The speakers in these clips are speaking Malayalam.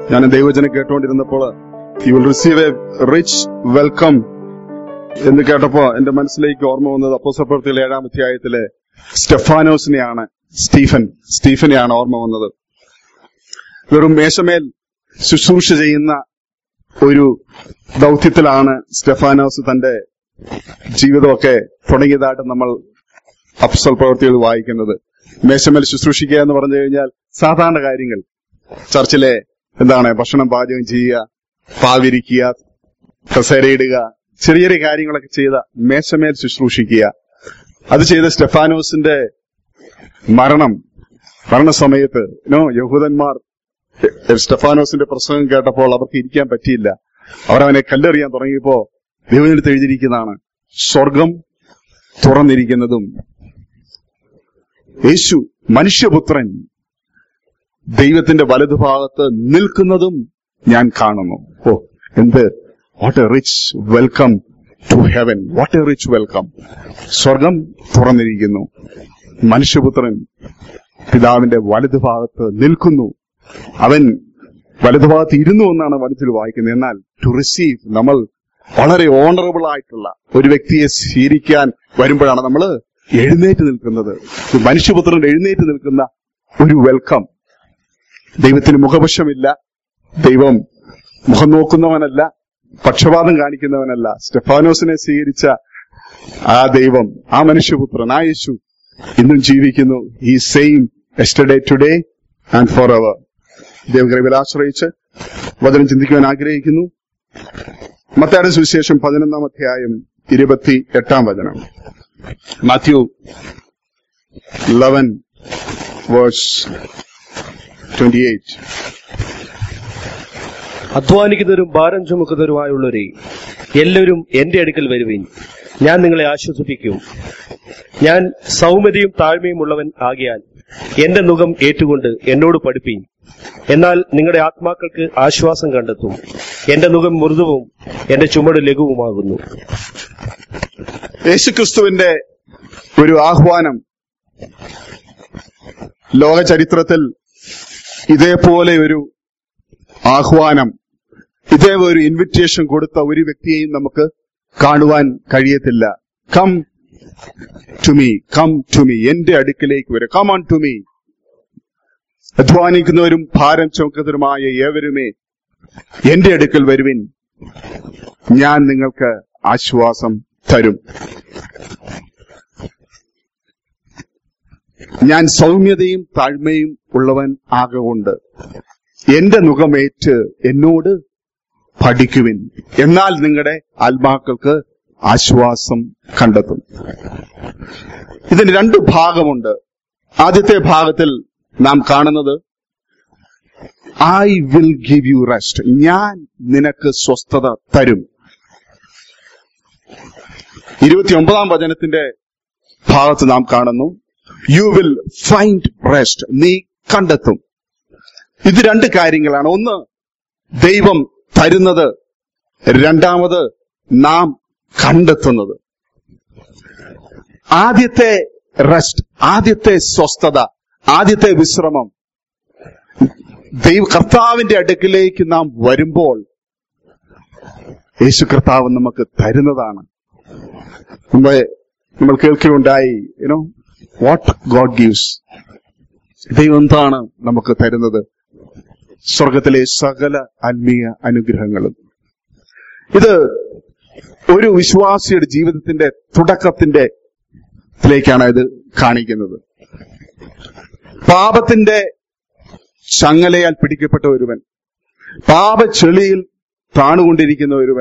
ഞാൻ ദൈവജനം കേട്ടുകൊണ്ടിരുന്നപ്പോൾ you will receive a rich welcome എന്ന് കേട്ടപ്പോ എന്റെ മനസ്സിലേക്ക് ഓർമ്മ വന്നത് അപ്പോസപ്രവൃത്തിയിലെ ഏഴാം അധ്യായത്തിലെ സ്റ്റെഫാനോസിനെയാണ് സ്റ്റീഫൻ സ്റ്റീഫനെയാണ് ഓർമ്മ വന്നത് വെറും മേശമേൽ ശുശ്രൂഷ ചെയ്യുന്ന ഒരു ദൗത്യത്തിലാണ് സ്റ്റെഫാനോസ് തന്റെ ജീവിതമൊക്കെ തുടങ്ങിയതായിട്ട് നമ്മൾ അപ്സൽ പ്രവൃത്തികൾ വായിക്കുന്നത് മേശമേൽ ശുശ്രൂഷിക്കുക എന്ന് പറഞ്ഞു കഴിഞ്ഞാൽ സാധാരണ കാര്യങ്ങൾ ചർച്ചിലെ എന്താണ് ഭക്ഷണം പാചകം ചെയ്യുക പാവിരിക്കുക കസേരയിടുക ചെറിയ ചെറിയ കാര്യങ്ങളൊക്കെ ചെയ്ത മേശമേൽ ശുശ്രൂഷിക്കുക അത് ചെയ്ത സ്റ്റെഫാനോസിന്റെ മരണം മരണസമയത്ത് നോ യഹൂദന്മാർ സ്റ്റെഫാനോസിന്റെ പ്രസംഗം കേട്ടപ്പോൾ അവർക്ക് ഇരിക്കാൻ പറ്റിയില്ല അവർ അവനെ കല്ലെറിയാൻ തുടങ്ങിയപ്പോ ദൈവത്തിനെടുത്ത് എഴുതിയിരിക്കുന്നതാണ് സ്വർഗം തുറന്നിരിക്കുന്നതും യേശു മനുഷ്യപുത്രൻ ദൈവത്തിന്റെ വലതുഭാഗത്ത് നിൽക്കുന്നതും ഞാൻ കാണുന്നു ഓ എന്ത് what a rich welcome to heaven what a rich welcome സ്വർഗം തുറന്നിരിക്കുന്നു മനുഷ്യപുത്രൻ പിതാവിന്റെ വലതുഭാഗത്ത് നിൽക്കുന്നു അവൻ വലതുഭാഗത്ത് ഇരുന്നു എന്നാണ് വലത്തിൽ വായിക്കുന്നത് എന്നാൽ ടു റിസീവ് നമ്മൾ വളരെ ഓണറബിൾ ആയിട്ടുള്ള ഒരു വ്യക്തിയെ സ്വീകരിക്കാൻ വരുമ്പോഴാണ് നമ്മൾ എഴുന്നേറ്റ് നിൽക്കുന്നത് മനുഷ്യപുത്രൻ എഴുന്നേറ്റ് നിൽക്കുന്ന ഒരു വെൽക്കം ദൈവത്തിന് മുഖപക്ഷമില്ല ദൈവം മുഖം നോക്കുന്നവനല്ല പക്ഷപാതം കാണിക്കുന്നവനല്ല സ്റ്റെഫാനോസിനെ സ്വീകരിച്ച ആ ദൈവം ആ മനുഷ്യപുത്രൻ ആ യേശു ഇന്നും ജീവിക്കുന്നു ഈ same yesterday today and for ever ദൈവകൃപയിൽ ആശ്രയിച്ച് വചനം ചിന്തിക്കുവാൻ ആഗ്രഹിക്കുന്നു മത്തായുടെ സുവിശേഷം പതിനൊന്നാം അധ്യായം ഇരുപത്തി എട്ടാം വചനം Matthew eleven verse twenty eight അധ്വാനിക്കുന്നവരും ഭാരം ചുമക്കുന്നവരുമായുള്ളവരെ എല്ലാവരും എന്റെ അടുക്കൽ വരുവിൻ ഞാൻ നിങ്ങളെ ആശ്വസിപ്പിക്കും ഞാൻ സൗമ്യതയും താഴ്മയും ഉള്ളവൻ ആകിയാൽ എന്റെ മുഖം ഏറ്റുകൊണ്ട് എന്നോട് പഠിപ്പീൻ എന്നാൽ നിങ്ങളുടെ ആത്മാക്കൾക്ക് ആശ്വാസം കണ്ടെത്തും എന്റെ മുഖം മൃദുവും എന്റെ ചുമട് ലഘുവുമാകുന്നു യേശുക്രിസ്തുവിന്റെ ഒരു ആഹ്വാനം ലോക ചരിത്രത്തിൽ ഇതേപോലെ ഒരു ആഹ്വാനം ഇതേ ഒരു ഇൻവിറ്റേഷൻ കൊടുത്ത ഒരു വ്യക്തിയെയും നമുക്ക് കാണുവാൻ കഴിയത്തില്ല come to me come to me എന്റെ അടുക്കിലേക്ക് വരും കം ഓൺ ടു മീ അധ്വാനിക്കുന്നവരും ഭാരം ചുമക്കുന്നവരുമായ ഏവരുമേ എന്റെ അടുക്കൽ വരുവിൻ ഞാൻ നിങ്ങൾക്ക് ആശ്വാസം തരും ഞാൻ സൗമ്യതയും താഴ്മയും ഉള്ളവൻ ആകൊണ്ട് എന്റെ മുഖമേറ്റ് എന്നോട് പഠിക്കുവിൻ എന്നാൽ നിങ്ങളുടെ ആത്മാക്കൾക്ക് ആശ്വാസം കണ്ടെത്തും ഇതിന് രണ്ട് ഭാഗമുണ്ട് ആദ്യത്തെ ഭാഗത്തിൽ നാം കാണുന്നത് I will give you rest ഞാൻ നിനക്ക് സ്വസ്ഥത തരും ഇരുപത്തിയൊമ്പതാം വചനത്തിന്റെ ഭാഗത്ത് നാം കാണുന്നു യു വിൽ ഫൈൻഡ് റെസ്റ്റ് നീ കണ്ടെത്തും ഇത് രണ്ട് കാര്യങ്ങളാണ് ഒന്ന് ദൈവം തരുന്നത് രണ്ടാമത് നാം കണ്ടെത്തുന്നത് ആദ്യത്തെ റെസ്റ്റ് ആദ്യത്തെ സ്വസ്ഥത ആദ്യത്തെ വിശ്രമം ദൈവ കർത്താവിന്റെ അടുക്കിലേക്ക് നാം വരുമ്പോൾ യേശു കർത്താവ് നമുക്ക് തരുന്നതാണ് മുമ്പ് നമ്മൾ കേൾക്കുകയുണ്ടായി യുനോ വാട്ട് ഗോഡ് ഗീവ്സ് ദൈവം എന്താണ് നമുക്ക് തരുന്നത് സ്വർഗത്തിലെ സകല ആത്മീയ അനുഗ്രഹങ്ങളും ഇത് ഒരു വിശ്വാസിയുടെ ജീവിതത്തിന്റെ തുടക്കത്തിന്റെ ത്തിലേക്കാണ് ഇത് കാണിക്കുന്നത് പാപത്തിന്റെ ചങ്ങലയാൽ പിടിക്കപ്പെട്ട ഒരുവൻ പാപച്ചെളിയിൽ താണുകൊണ്ടിരിക്കുന്ന ഒരുവൻ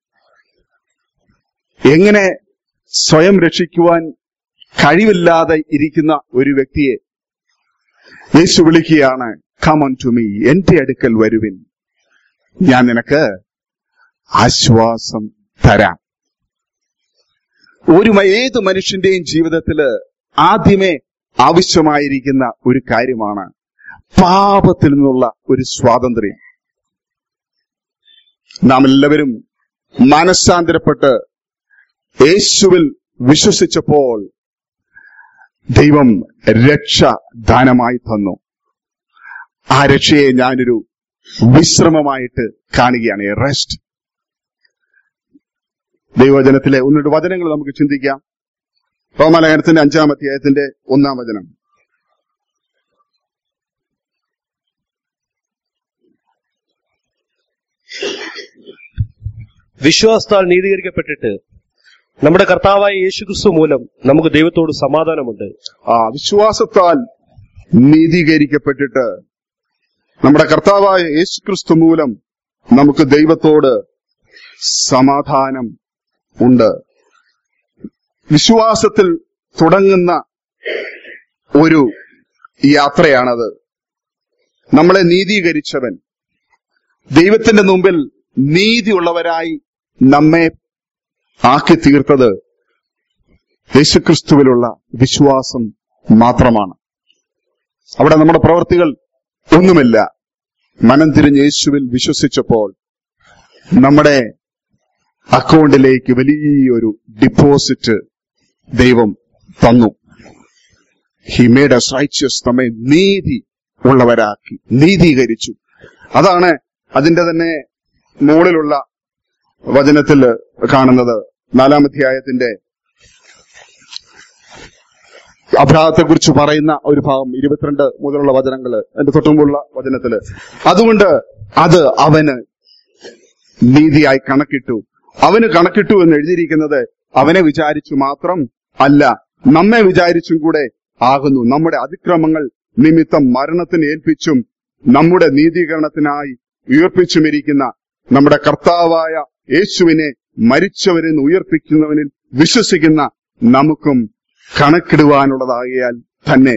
എങ്ങനെ സ്വയം രക്ഷിക്കുവാൻ കഴിവില്ലാതെ ഇരിക്കുന്ന ഒരു വ്യക്തിയെ യേശു വിളിക്കുകയാണ് കമൺ ടു മീ എന്റെ അടുക്കൽ വരുവിൻ ഞാൻ നിനക്ക് ആശ്വാസം തരാം ഒരു മ- ഏത് മനുഷ്യന്റെയും ജീവിതത്തിൽ ആദ്യമേ ആവശ്യമായിരിക്കുന്ന ഒരു കാര്യമാണ് പാപത്തിൽ നിന്നുള്ള ഒരു സ്വാതന്ത്ര്യം നാം എല്ലാവരും മനസ്സാന്തരപ്പെട്ട് യേശുവിൽ വിശ്വസിച്ചപ്പോൾ ദൈവം രക്ഷ ദാനമായി തന്നു ആ രക്ഷയെ ഞാനൊരു വിശ്രമമായിട്ട് കാണുകയാണ് റെസ്റ്റ് ദൈവവചനത്തിലെ ഒന്നിട്ട് വചനങ്ങൾ നമുക്ക് ചിന്തിക്കാം റോമാലേഖനത്തിന്റെ അഞ്ചാം അധ്യായത്തിന്റെ ഒന്നാം വചനം വിശ്വാസത്താൽ നീതീകരിക്കപ്പെട്ടിട്ട് നമ്മുടെ കർത്താവായ യേശുക്രിസ്തു മൂലം നമുക്ക് ദൈവത്തോട് സമാധാനമുണ്ട് ആ വിശ്വാസത്താൽ നീതീകരിക്കപ്പെട്ടിട്ട് നമ്മുടെ കർത്താവായ യേശുക്രിസ്തു മൂലം നമുക്ക് ദൈവത്തോട് സമാധാനം ഉണ്ട് വിശ്വാസത്തിൽ തുടങ്ങുന്ന ഒരു യാത്രയാണത് നമ്മളെ നീതീകരിച്ചവൻ ദൈവത്തിന്റെ മുമ്പിൽ നീതിയുള്ളവരായി നമ്മെ ആക്കി തീർത്തത് യേശുക്രിസ്തുവിലുള്ള വിശ്വാസം മാത്രമാണ് അവിടെ നമ്മുടെ പ്രവൃത്തികൾ ഒന്നുമില്ല മനം തിരിഞ്ഞ് യേശുവിൽ വിശ്വസിച്ചപ്പോൾ നമ്മുടെ അക്കൗണ്ടിലേക്ക് വലിയൊരു ഡിപ്പോസിറ്റ് ദൈവം തന്നു ഹി മേഡ് എസ് റൈറ്റ്യസ് നമ്മെ നീതി ഉള്ളവരാക്കി നീതീകരിച്ചു അതാണ് അതിന്റെ തന്നെ മുകളിലുള്ള വചനത്തിൽ കാണുന്നത് നാലാം അധ്യായത്തിന്റെ അപരാധത്തെ കുറിച്ച് പറയുന്ന ഒരു ഭാഗം ഇരുപത്തിരണ്ട് മുതലുള്ള വചനങ്ങള് എന്റെ തൊട്ടുമുള്ള വചനത്തില് അതുകൊണ്ട് അത് അവന് നീതിയായി കണക്കിട്ടു അവന് കണക്കിട്ടു എന്ന് എഴുതിയിരിക്കുന്നത് അവനെ വിചാരിച്ചു മാത്രം അല്ല നമ്മെ വിചാരിച്ചും കൂടെ ആകുന്നു നമ്മുടെ അതിക്രമങ്ങൾ നിമിത്തം മരണത്തിന് ഏൽപ്പിച്ചും നമ്മുടെ നീതീകരണത്തിനായി ഉയർപ്പിച്ചുമിരിക്കുന്ന നമ്മുടെ കർത്താവായ യേശുവിനെ മരിച്ചവരിൽ നിന്ന് ഉയർപ്പിക്കുന്നവനിൽ വിശ്വസിക്കുന്ന നമുക്കും കണക്കിടുവാനുള്ളതാകിയാൽ തന്നെ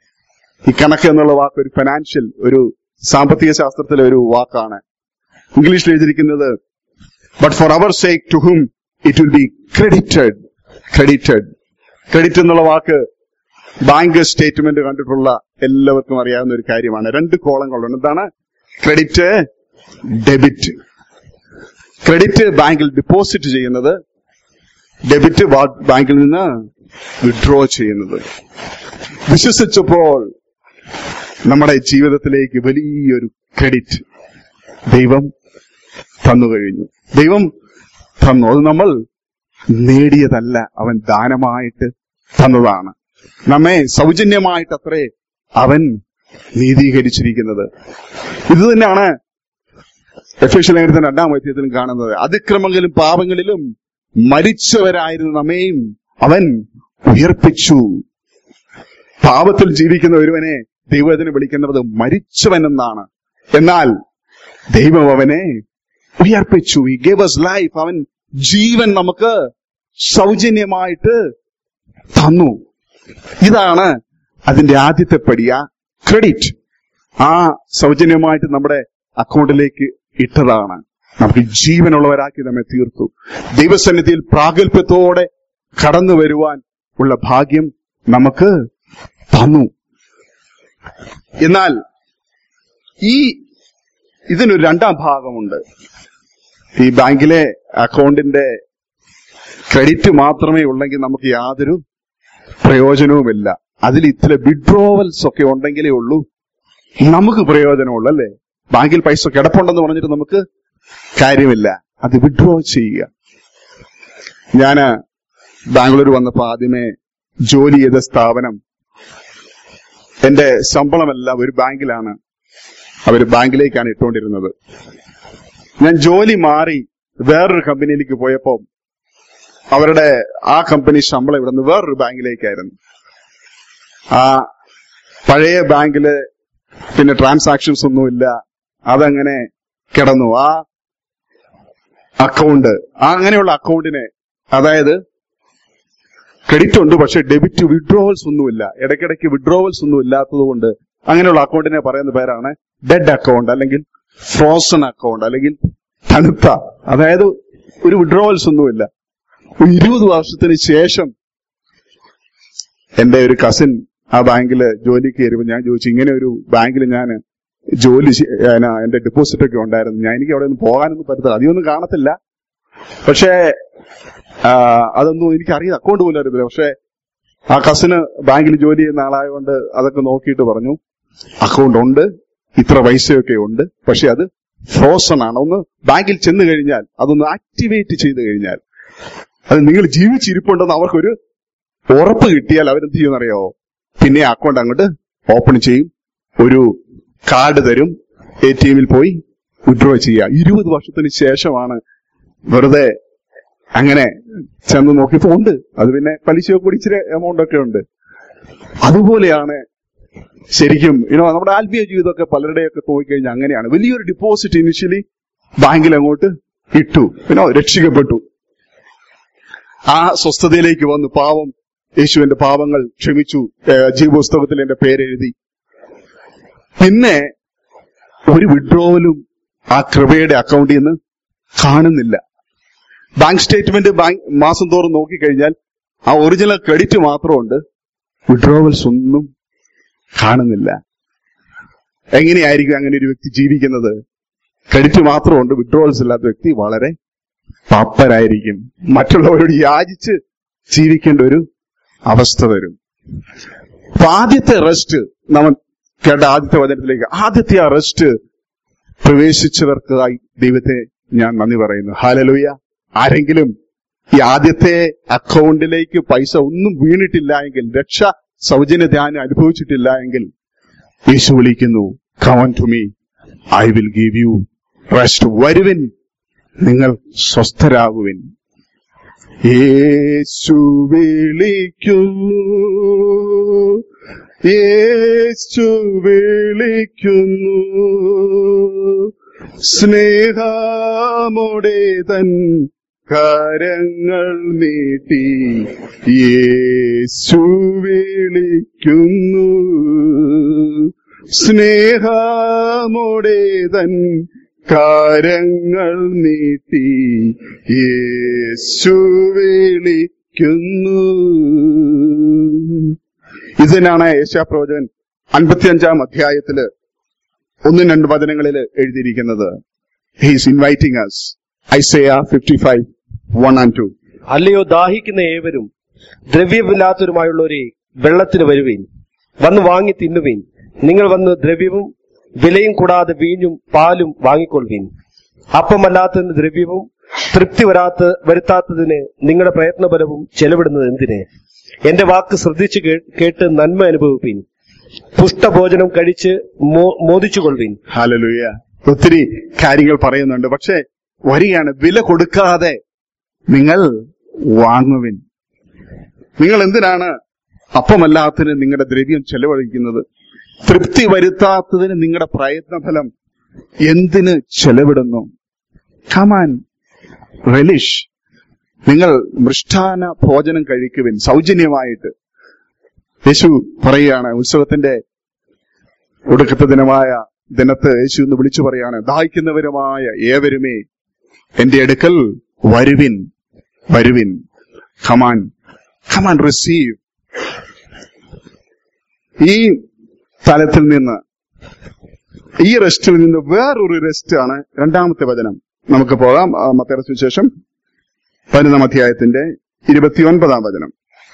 ഈ കണക്ക് എന്നുള്ള വാക്ക് ഒരു ഫിനാൻഷ്യൽ ഒരു സാമ്പത്തിക ശാസ്ത്രത്തിലെ ഒരു വാക്കാണ് ഇംഗ്ലീഷിൽ എഴുതിയിരിക്കുന്നത് but for our sake to whom it will be credited credited credit എന്നുള്ള വാക്ക് ബാങ്ക് സ്റ്റേറ്റ്മെന്റ് കണ്ടിട്ടുള്ള എല്ലാവർക്കും അറിയാവുന്ന ഒരു കാര്യമാണ് രണ്ട് കോളങ്ങളുണ്ട് എന്താണ് ക്രെഡിറ്റ് ഡെബിറ്റ് ക്രെഡിറ്റ് ബാങ്കിൽ ഡിപ്പോസിറ്റ് ചെയ്യുന്നത് ഡെബിറ്റ് ബാങ്കിൽ നിന്ന് വിഡ്രോ ചെയ്യുന്നത് വിശ്വസിച്ചപ്പോൾ നമ്മുടെ ജീവിതത്തിലേക്ക് വലിയൊരു ക്രെഡിറ്റ് ദൈവം തന്നു കഴിഞ്ഞു ദൈവം തന്നു അത് നമ്മൾ നേടിയതല്ല അവൻ ദാനമായിട്ട് തന്നതാണ് നമ്മെ സൗജന്യമായിട്ട് അത്രേ അവൻ നീതീകരിച്ചിരിക്കുന്നത് ഇത് തന്നെയാണ് എഫേഷ്യ ലേഖനത്തിന്റെ രണ്ടാം അധ്യായത്തിലും കാണുന്നത് അതിക്രമങ്ങളിലും പാപങ്ങളിലും മരിച്ചവരായിരുന്ന നമ്മെയും അവൻ ഉയർപ്പിച്ചു പാപത്തിൽ ജീവിക്കുന്ന ഒരുവനെ ദൈവത്തിന് വിളിക്കുന്നത് മരിച്ചവൻ എന്നാണ് എന്നാൽ ദൈവം അവനെ ഉയർപ്പിച്ചു ഈ ഗേവ് us ലൈഫ് അവൻ ജീവൻ നമുക്ക് സൗജന്യമായിട്ട് തന്നു ഇതാണ് അതിന്റെ ആദ്യത്തെ പടിയ ക്രെഡിറ്റ് ആ സൗജന്യമായിട്ട് നമ്മുടെ അക്കൗണ്ടിലേക്ക് ഇട്ടതാണ് നമുക്ക് ജീവനുള്ളവരാക്കി നമ്മെ തീർത്തു ദൈവസന്നിധിയിൽ പ്രാഗൽഭ്യത്തോടെ കടന്നു വരുവാൻ ഉള്ള ഭാഗ്യം നമുക്ക് തന്നു എന്നാൽ ഈ ഇതിനൊരു രണ്ടാം ഭാഗമുണ്ട് ഈ ബാങ്കിലെ അക്കൗണ്ടിന്റെ ക്രെഡിറ്റ് മാത്രമേ ഉള്ളെങ്കിൽ നമുക്ക് യാതൊരു പ്രയോജനവുമില്ല അതിൽ ഇത്ര വിഡ്രോവൽസ് ഒക്കെ ഉണ്ടെങ്കിലേ ഉള്ളൂ നമുക്ക് പ്രയോജനമുള്ളൂ അല്ലേ ബാങ്കിൽ പൈസ കിടപ്പുണ്ടെന്ന് പറഞ്ഞിട്ട് നമുക്ക് കാര്യമില്ല അത് വിഡ്രോ ചെയ്യുക ഞാന് ബാംഗ്ലൂർ വന്നപ്പോ ആദ്യമേ ജോലി ചെയ്ത സ്ഥാപനം എന്റെ ശമ്പളമെല്ലാം ഒരു ബാങ്കിലാണ് അവർ ബാങ്കിലേക്കാണ് ഇട്ടുകൊണ്ടിരുന്നത് ഞാൻ ജോലി മാറി വേറൊരു കമ്പനിയിലേക്ക് പോയപ്പോ അവരുടെ ആ കമ്പനി ശമ്പളം ഇവിടെ നിന്ന് വേറൊരു ബാങ്കിലേക്കായിരുന്നു ആ പഴയ ബാങ്കില് പിന്നെ ട്രാൻസാക്ഷൻസ് ഒന്നുമില്ല അതങ്ങനെ കിടന്നു ആ അക്കൗണ്ട് ആ അങ്ങനെയുള്ള അക്കൗണ്ടിനെ അതായത് ക്രെഡിറ്റ് ഉണ്ട് പക്ഷെ ഡെബിറ്റ് വിഡ്രോവൽസ് ഒന്നുമില്ല ഇടയ്ക്കിടയ്ക്ക് വിഡ്രോവൽസ് ഒന്നും ഇല്ലാത്തത് കൊണ്ട് അങ്ങനെയുള്ള അക്കൗണ്ടിനെ പറയുന്ന പേരാണ് ഡെഡ് അക്കൗണ്ട് അല്ലെങ്കിൽ ഫ്രോസൺ അക്കൗണ്ട് അല്ലെങ്കിൽ തണുത്ത അതായത് ഒരു വിഡ്രോവൽസ് ഒന്നുമില്ല ഒരു ഇരുപത് വർഷത്തിന് ശേഷം എന്റെ ഒരു കസിൻ ആ ബാങ്കിൽ ജോലിക്ക് കയറിയപ്പോൾ ഞാൻ ചോദിച്ചു ഇങ്ങനെ ഒരു ബാങ്കിൽ ഞാൻ ജോലി ചെയ്യ- ഞാന് എന്റെ ഡെപ്പോസിറ്റ് ഒക്കെ ഉണ്ടായിരുന്നു ഞാൻ എനിക്ക് അവിടെ ഒന്നും പോകാനൊന്നും പറ്റത്തില്ല അധികമൊന്നും കാണത്തില്ല പക്ഷേ ആ, അതൊന്നും എനിക്ക് അറിയാം അക്കൗണ്ട് പോലും അറിയത്തില്ല പക്ഷേ ആ കസിന് ബാങ്കിൽ ജോലി ചെയ്യുന്ന ആളായതുകൊണ്ട് അതൊക്കെ നോക്കിയിട്ട് പറഞ്ഞു അക്കൗണ്ട് ഉണ്ട് ഇത്ര പൈസയൊക്കെ ഉണ്ട് പക്ഷെ അത് ഫ്രോസൺ ആണ് ഒന്ന് ബാങ്കിൽ ചെന്ന് കഴിഞ്ഞാൽ അതൊന്ന് ആക്ടിവേറ്റ് ചെയ്ത് കഴിഞ്ഞാൽ അത് നിങ്ങൾ ജീവിച്ചിരിപ്പുണ്ടെന്ന് അവർക്കൊരു ഉറപ്പ് കിട്ടിയാൽ അവരെന്ത് ചെയ്യുമെന്നറിയാവോ പിന്നെ അക്കൗണ്ട് അങ്ങോട്ട് ഓപ്പൺ ചെയ്യും ഒരു കാർഡ് തരും എ ടി എമ്മിൽ പോയി വിഡ്രോ ചെയ്യുക ഇരുപത് വർഷത്തിന് ശേഷമാണ് വെറുതെ അങ്ങനെ ചെന്ന് നോക്കിയപ്പോ ഉണ്ട് അത് പിന്നെ പലിശയൊക്കെ കൂടി ഇച്ചിരി എമൗണ്ട് ഒക്കെ ഉണ്ട് അതുപോലെയാണ് ശരിക്കും യുനോ നമ്മുടെ ആത്മീയ ജീവിതമൊക്കെ പലരുടെയൊക്കെ നോക്കിക്കഴിഞ്ഞാൽ അങ്ങനെയാണ് വലിയൊരു ഡിപ്പോസിറ്റ് ഇനിഷ്യലി ബാങ്കിൽ അങ്ങോട്ട് ഇട്ടു യുനോ രക്ഷിക്കപ്പെട്ടു ആ സ്വസ്ഥതയിലേക്ക് വന്നു പാവം യേശുവിന്റെ പാവങ്ങൾ ക്ഷമിച്ചു ഏഹ് ജീവപുസ്തകത്തിൽ എന്റെ പേരെഴുതി പിന്നെ ഒരു വിഡ്രോവലും ആ കൃപയുടെ അക്കൗണ്ടിൽ നിന്ന് കാണുന്നില്ല ബാങ്ക് സ്റ്റേറ്റ്മെന്റ് ബാങ്ക് മാസം തോറും നോക്കിക്കഴിഞ്ഞാൽ ആ ഒറിജിനൽ ക്രെഡിറ്റ് മാത്രമുണ്ട് വിഡ്രോവൽസ് ഒന്നും കാണുന്നില്ല എങ്ങനെയായിരിക്കും അങ്ങനെ ഒരു വ്യക്തി ജീവിക്കുന്നത് ക്രെഡിറ്റ് മാത്രമുണ്ട് വിഡ്രോവൽസ് ഇല്ലാത്ത വ്യക്തി വളരെ പാപ്പരായിരിക്കും മറ്റുള്ളവരോട് യാചിച്ച് ജീവിക്കേണ്ട ഒരു അവസ്ഥ വരും അപ്പൊ ആദ്യത്തെ റെസ്റ്റ് നമ്മൾ കേട്ട ആദ്യത്തെ വചനത്തിലേക്ക് ആദ്യത്തെ ആ റെസ്റ്റ് പ്രവേശിച്ചവർക്കായി ദൈവത്തെ ഞാൻ നന്ദി പറയുന്നു ഹാലലൂയ ആരെങ്കിലും ഈ ആദ്യത്തെ അക്കൗണ്ടിലേക്ക് പൈസ ഒന്നും വീണിട്ടില്ല എങ്കിൽ രക്ഷ സൗജന്യ ധ്യാനം അനുഭവിച്ചിട്ടില്ല എങ്കിൽ യേശു വിളിക്കുന്നു come on to me I will give you rest വരുവിൻ നിങ്ങൾ സ്വസ്ഥരാകുവിൻ യേശു വിളിക്കുന്നു യേശു വിളിക്കുന്നു സ്നേഹമോടെ തൻ കരങ്ങൾ നീട്ടി യേശു വിളിക്കുന്നു സ്നേഹമോടെ തൻ കരങ്ങൾ നീട്ടി യേശു വിളിക്കുന്നു ഇതിനാണ് യേശാപ്രവചകൻ അൻപത്തിയഞ്ചാം അധ്യായത്തില് ഒന്നും രണ്ട് വചനങ്ങളിൽ എഴുതിയിരിക്കുന്നത് he's inviting us Isaiah fifty five one and two അല്ലയോ ദാഹിക്കുന്ന ഏവരും ദ്രവ്യമില്ലാത്തവരുമായുള്ളവരെ വെള്ളത്തിന് വരുവീൻ വന്ന് വാങ്ങി തിന്നുവീൻ നിങ്ങൾ വന്ന് ദ്രവ്യവും വിലയും കൂടാതെ വീഞ്ഞും പാലും വാങ്ങിക്കൊള്ളുവീൻ അപ്പമല്ലാത്തതിന് ദ്രവ്യവും തൃപ്തി വരാത്ത വരുത്താത്തതിന് നിങ്ങളുടെ പ്രയത്നബലവും ചെലവിടുന്നത് എന്തിന് എന്റെ വാക്ക് ശ്രദ്ധിച്ചു കേ- കേട്ട് നന്മ അനുഭവിപ്പീൻ പുഷ്ടഭോജനം കഴിച്ച് മോ- മോദിച്ചുകൊള്ളുവീൻ ഹാലലുയ ഒത്തിരി കാര്യങ്ങൾ പറയുന്നുണ്ട് പക്ഷെ വരികയാണ് വില കൊടുക്കാതെ നിങ്ങൾ വാങ്ങുവിൻ നിങ്ങൾ എന്തിനാണ് അപ്പമല്ലാത്തതിന് നിങ്ങളുടെ ദ്രവ്യം ചെലവഴിക്കുന്നത് തൃപ്തി വരുത്താത്തതിന് നിങ്ങളുടെ പ്രയത്നഫലം എന്തിന് ചെലവിടുന്നു കമാൻ റെലിഷ് നിങ്ങൾ മൃഷ്ടാന ഭോജനം കഴിക്കുവിൻ സൗജന്യമായിട്ട് യേശു പറയുകയാണ് ഉത്സവത്തിന്റെ ഒടുക്കത്തെ ദിനമായ ദിനത്ത് യേശു എന്ന് വിളിച്ചു പറയാണ് ദാഹിക്കുന്നവരുമായ ഏവരുമേ എന്റെ അടുക്കൽ വരുവിൻ വരുവിൻ കമാൻ കമാൻ റിസീവ് ഈ തലത്തിൽ നിന്ന് ഈ റെസ്റ്റിൽ നിന്ന് വേറൊരു റെസ്റ്റ് ആണ് രണ്ടാമത്തെ വചനം നമുക്ക് പോകാം ആ, മത്തയുടെ സുവിശേഷം പതിനൊന്നാം അധ്യായത്തിന്റെ ഇരുപത്തിയൊൻപതാം വചനം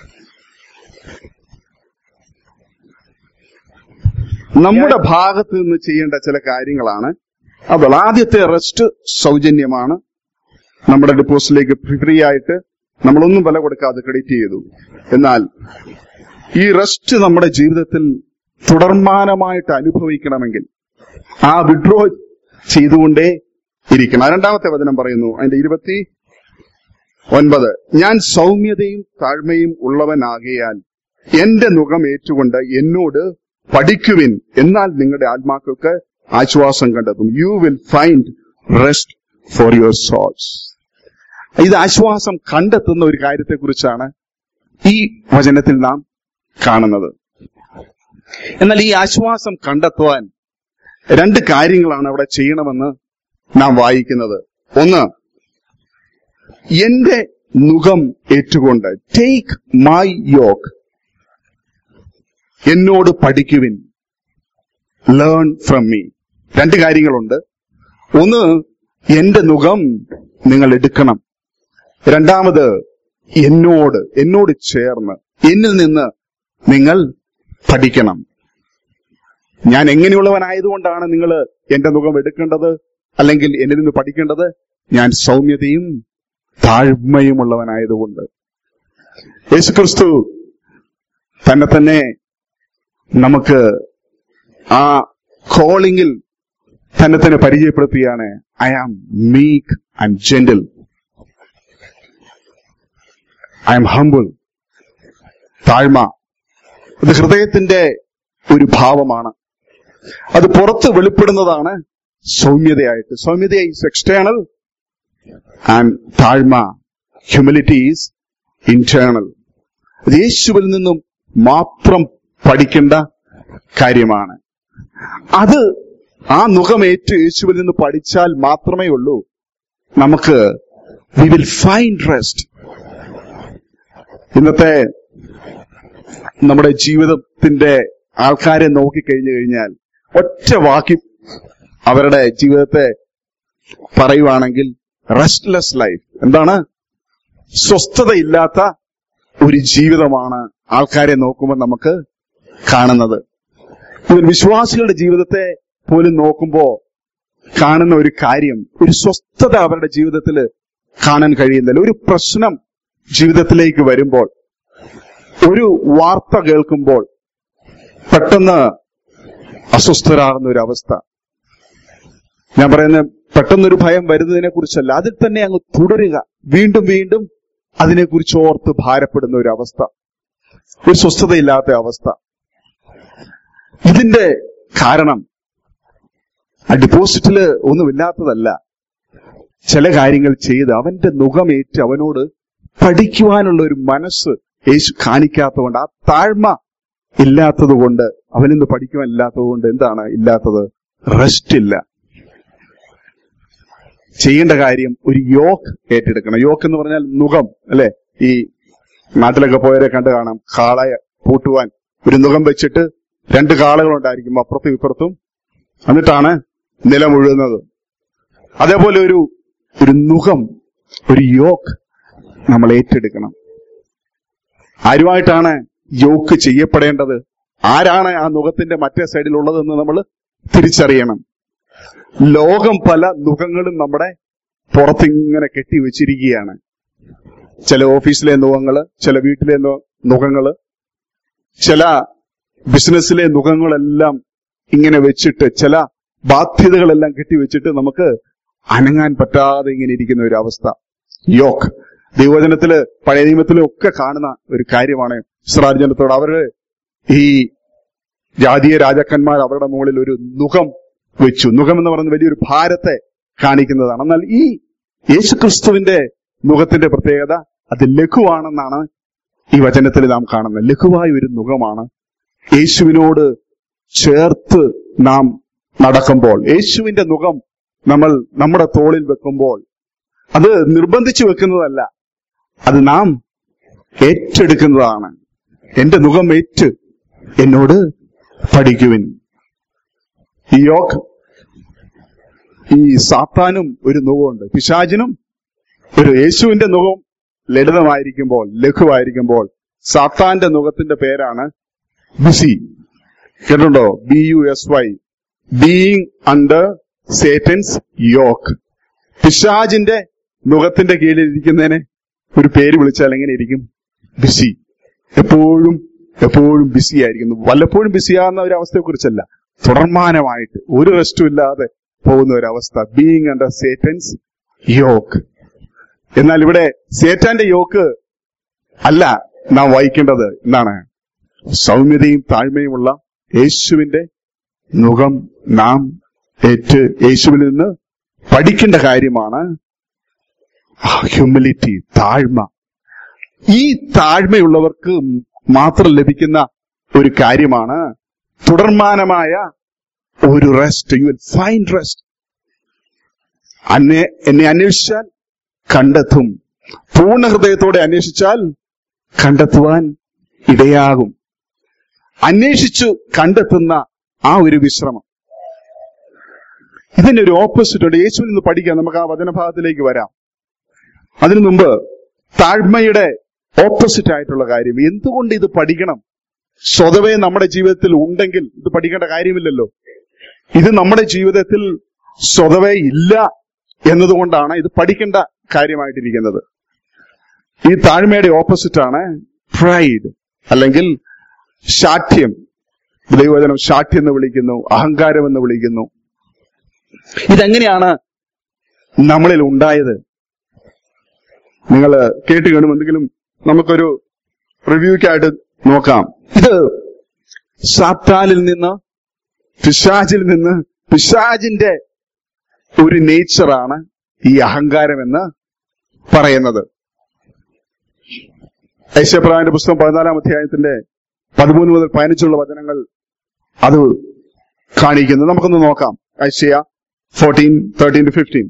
നമ്മുടെ ഭാഗത്ത് നിന്ന് ചെയ്യേണ്ട ചില കാര്യങ്ങളാണ് അപ്പോൾ ആദ്യത്തെ റെസ്റ്റ് സൗജന്യമാണ് നമ്മുടെ ഡിപ്പോസിലേക്ക് ഫ്രീ ആയിട്ട് നമ്മളൊന്നും വില കൊടുക്കാതെ ക്രെഡിറ്റ് ചെയ്തു എന്നാൽ ഈ റെസ്റ്റ് നമ്മുടെ ജീവിതത്തിൽ തുടർമാനമായിട്ട് അനുഭവിക്കണമെങ്കിൽ ആ വിഡ്രോ ചെയ്തുകൊണ്ടേ ഇരിക്കണം ആ രണ്ടാമത്തെ വചനം പറയുന്നു അതിന്റെ ഇരുപത്തി ഒൻപത് ഞാൻ സൗമ്യതയും താഴ്മയും ഉള്ളവനാകിയാൽ എന്റെ മുഖം ഏറ്റുകൊണ്ട് എന്നോട് പഠിക്കുവിൻ എന്നാൽ നിങ്ങളുടെ ആത്മാക്കൾക്ക് ആശ്വാസം കണ്ടെത്തും you will find rest for your souls ഇത് ആശ്വാസം കണ്ടെത്തുന്ന ഒരു കാര്യത്തെക്കുറിച്ചാണ് ഈ വചനത്തിൽ നാം കാണുന്നത് എന്നാൽ ഈ ആശ്വാസം കണ്ടെത്തുവാൻ രണ്ട് കാര്യങ്ങളാണ് അവിടെ ചെയ്യണമെന്ന് നാം വായിക്കുന്നത് ഒന്ന് എന്റെ മുഖം ഏറ്റുകൊണ്ട് ടേക്ക് മൈ യോക്ക് എന്നോട് പഠിക്കുവിൻ ലേൺ ഫ്രം മീ രണ്ട് കാര്യങ്ങളുണ്ട് ഒന്ന് എന്റെ മുഖം നിങ്ങൾ എടുക്കണം രണ്ടാമത് എന്നോട് എന്നോട് ചേർന്ന് എന്നിൽ നിന്ന് നിങ്ങൾ പഠിക്കണം ഞാൻ എങ്ങനെയുള്ളവനായതുകൊണ്ടാണ് നിങ്ങൾ എന്റെ മുഖം എടുക്കേണ്ടത് അല്ലെങ്കിൽ എന്നിൽ നിന്ന് പഠിക്കേണ്ടത് ഞാൻ സൗമ്യതയും താഴ്മയുമുള്ളവനായതുകൊണ്ട് യേശുക്രിസ്തു തന്നെ തന്നെ നമുക്ക് ആ കോളിംഗിൽ തന്നെ തന്നെ പരിചയപ്പെടുത്തുകയാണ് I am meek and gentle I am humble താഴ്മ ഇത് ഹൃദയത്തിന്റെ ഒരു ഭാവമാണ് അത് പുറത്ത് വെളിപ്പെടുന്നതാണ് സൗമ്യതയായിട്ട് സൗമ്യത ഈസ് എക്സ്റ്റേണൽ ആൻഡ് താഴ്മ ഹ്യൂമിലിറ്റി ഈസ് ഇന്റേണൽ അത് യേശുവിൽ നിന്നും മാത്രം പഠിക്കേണ്ട കാര്യമാണ് അത് ആ മുഖമേറ്റ് യേശുവിൽ നിന്ന് പഠിച്ചാൽ മാത്രമേ ഉള്ളൂ നമുക്ക് വി വിൽ ഫൈൻഡ് റെസ്റ്റ് ഇന്നത്തെ നമ്മുടെ ജീവിതത്തിന്റെ ആൾക്കാരെ നോക്കിക്കഴിഞ്ഞു കഴിഞ്ഞാൽ ഒറ്റ വാക്കി അവരുടെ ജീവിതത്തെ പറയുവാണെങ്കിൽ റെസ്റ്റ്ലെസ് ലൈഫ് എന്താണ് സ്വസ്ഥതയില്ലാത്ത ഒരു ജീവിതമാണ് ആൾക്കാരെ നോക്കുമ്പോൾ നമുക്ക് കാണുന്നത് ഇതിൽ വിശ്വാസികളുടെ ജീവിതത്തെ പോലും നോക്കുമ്പോ കാണുന്ന ഒരു കാര്യം ഒരു സ്വസ്ഥത അവരുടെ ജീവിതത്തിൽ കാണാൻ കഴിയുന്നില്ല ഒരു പ്രശ്നം ജീവിതത്തിലേക്ക് വരുമ്പോൾ ഒരു വാർത്ത കേൾക്കുമ്പോൾ പെട്ടെന്ന് അസ്വസ്ഥരാകുന്ന ഒരു അവസ്ഥ ഞാൻ പറയുന്ന പെട്ടെന്നൊരു ഭയം വരുന്നതിനെ കുറിച്ചല്ല അതിൽ തന്നെ അങ്ങ് തുടരുക വീണ്ടും വീണ്ടും അതിനെക്കുറിച്ച് ഓർത്ത് ഭാരപ്പെടുന്ന ഒരു അവസ്ഥ ഒരു സ്വസ്ഥതയില്ലാത്ത അവസ്ഥ ഇതിന്റെ കാരണം ആ ഡിപ്പോസിറ്റില് ഒന്നുമില്ലാത്തതല്ല ചില കാര്യങ്ങൾ ചെയ്ത് അവന്റെ മുഖമേറ്റ് അവനോട് പഠിക്കുവാനുള്ള ഒരു മനസ്സ് യേശു കാണിക്കാത്തതുകൊണ്ട് ആ താഴ്മ ഇല്ലാത്തത് കൊണ്ട് അവനിന്ന് പഠിക്കുവാൻ ഇല്ലാത്തത് കൊണ്ട് എന്താണ് ഇല്ലാത്തത് റെസ്റ്റ് ഇല്ല ചെയ്യേണ്ട കാര്യം ഒരു യോക്ക് ഏറ്റെടുക്കണം യോക്ക് എന്ന് പറഞ്ഞാൽ മുഖം അല്ലെ ഈ നാട്ടിലൊക്കെ പോയവരെ കണ്ടു കാണാം കാളയെ പൂട്ടുവാൻ ഒരു മുഖം വെച്ചിട്ട് രണ്ട് കാളകളുണ്ടായിരിക്കും അപ്പുറത്തും ഇപ്പുറത്തും എന്നിട്ടാണ് നിലം ഉഴുന്നത് അതേപോലെ ഒരു ഒരു മുഖം ഒരു യോക്ക് നമ്മൾ ഏറ്റെടുക്കണം ആരുമായിട്ടാണ് യോക്ക് ചെയ്യപ്പെടേണ്ടത് ആരാണ് ആ മുഖത്തിന്റെ മറ്റേ സൈഡിൽ ഉള്ളതെന്ന് നമ്മൾ തിരിച്ചറിയണം ലോകം പല മുഖങ്ങളും നമ്മുടെ പുറത്തിങ്ങനെ കെട്ടിവെച്ചിരിക്കുകയാണ് ചില ഓഫീസിലെ മുഖങ്ങള് ചില വീട്ടിലെ നു- മുഖങ്ങള് ചില ബിസിനസ്സിലെ മുഖങ്ങളെല്ലാം ഇങ്ങനെ വെച്ചിട്ട് ചില ബാധ്യതകളെല്ലാം കെട്ടിവെച്ചിട്ട് നമുക്ക് അനങ്ങാൻ പറ്റാതെ ഇങ്ങനെ ഇരിക്കുന്ന ഒരു അവസ്ഥ യോക്ക് ദൈവജനത്തില് പഴയ നിയമത്തിലും ഒക്കെ കാണുന്ന ഒരു കാര്യമാണ് ഇസ്രായേൽ ജനത്തോട് അവര് ഈ ജാതീയ രാജാക്കന്മാർ അവരുടെ മുകളിൽ ഒരു നുഖം വെച്ചു നുഖം എന്ന് പറയുന്ന വലിയൊരു ഭാരത്തെ കാണിക്കുന്നതാണ് എന്നാൽ ഈ യേശുക്രിസ്തുവിന്റെ മുഖത്തിന്റെ പ്രത്യേകത അത് ലഘുവാണെന്നാണ് ഈ വചനത്തിൽ നാം കാണുന്നത് ലഘുവായ ഒരു മുഖമാണ് യേശുവിനോട് ചേർത്ത് നാം നടക്കുമ്പോൾ യേശുവിന്റെ മുഖം നമ്മൾ നമ്മുടെ തോളിൽ വെക്കുമ്പോൾ അത് നിർബന്ധിച്ചു വെക്കുന്നതല്ല അത് നാം ഏറ്റെടുക്കുന്നതാണ് എന്റെ മുഖം ഏറ്റ് എന്നോട് പഠിക്കുവിൻ ഈ യോഗ് ഈ സാത്താനും ഒരു മുഖമുണ്ട് പിശാചിനും ഒരു യേശുവിന്റെ മുഖം ലളിതമായിരിക്കുമ്പോൾ ലഘുവായിരിക്കുമ്പോൾ സാത്താന്റെ മുഖത്തിന്റെ പേരാണ് ബിസി കേട്ടിട്ടുണ്ടോ B U S Y being under Satan's yoke പിശാജിന്റെ മുഖത്തിന്റെ കീഴിൽ ഇരിക്കുന്നതിനെ ഒരു പേര് വിളിച്ചാൽ എങ്ങനെ ഇരിക്കും ബിസി എപ്പോഴും എപ്പോഴും ബിസി ആയിരിക്കുന്നു വല്ലപ്പോഴും ബിസിയാകുന്ന ഒരു അവസ്ഥയെ കുറിച്ചല്ല തുടർമാനമായിട്ട് ഒരു റെസ്റ്റും ഇല്ലാതെ പോകുന്ന ഒരു അവസ്ഥ ബീയിങ് അണ്ടർ സേറ്റൻസ് യോക്ക് എന്നാൽ ഇവിടെ സേറ്റാന്റെ യോക്ക് അല്ല നാം വഹിക്കേണ്ടത് എന്താണ് സൗമ്യതയും താഴ്മയുമുള്ള യേശുവിന്റെ മുഖം നാം ഏറ്റ് യേശുവിൽ നിന്ന് പഠിക്കേണ്ട കാര്യമാണ് ഹ്യൂമിലിറ്റി താഴ്മ ഈ താഴ്മയുള്ളവർക്ക് മാത്രം ലഭിക്കുന്ന ഒരു കാര്യമാണ് തുടർമാനമായ ഒരു rest you will find rest അന്നെ എന്നെ അന്വേഷിച്ചാൽ കണ്ടെത്തും പൂർണ്ണ ഹൃദയത്തോടെ അന്വേഷിച്ചാൽ കണ്ടെത്തുവാൻ ഇടയാകും അന്വേഷിച്ചു കണ്ടെത്തുന്ന ആ ഒരു വിശ്രമം ഇതിന്റെ ഒരു ഓപ്പോസിറ്റ് ഉണ്ട് യേശുവിൽ നിന്ന് പഠിക്കാം നമുക്ക് ആ വചനഭാഗത്തിലേക്ക് വരാം അതിനു മുമ്പ് താഴ്മയുടെ ഓപ്പോസിറ്റ് ആയിട്ടുള്ള കാര്യം എന്തുകൊണ്ട് ഇത് പഠിക്കണം സ്വതവേ നമ്മുടെ ജീവിതത്തിൽ ഉണ്ടെങ്കിൽ ഇത് പഠിക്കേണ്ട കാര്യമില്ലല്ലോ ഇത് നമ്മുടെ ജീവിതത്തിൽ സ്വതവേ ഇല്ല എന്നതുകൊണ്ടാണ് ഇത് പഠിക്കേണ്ട കാര്യമായിട്ടിരിക്കുന്നത് ഈ താഴ്മയുടെ ഓപ്പോസിറ്റ് ആണ് പ്രൈഡ് അല്ലെങ്കിൽ ശാഠ്യം ദൈവവചനം ശാഠ്യം എന്ന് വിളിക്കുന്നു അഹങ്കാരം എന്ന് വിളിക്കുന്നു ഇതെങ്ങനെയാണ് നമ്മളിൽ ഉണ്ടായത് നിങ്ങൾ കേട്ട് കാണും എന്തെങ്കിലും നമുക്കൊരു റിവ്യൂക്കായിട്ട് നോക്കാം ഇത് സാത്താനിൽ നിന്ന് പിശാചിൽ നിന്ന് പിശാചിന്റെ ഒരു നേച്ചറാണ് ഈ അഹങ്കാരം എന്ന് പറയുന്നത് ഐശ്വപ്രാവിന്റെ പുസ്തകം പതിനാലാം അധ്യായത്തിന്റെ പതിമൂന്ന് മുതൽ പതിനഞ്ചുള്ള വചനങ്ങൾ അത് കാണിക്കുന്നു നമുക്കൊന്ന് നോക്കാം Isaiah fourteen thirteen to fifteen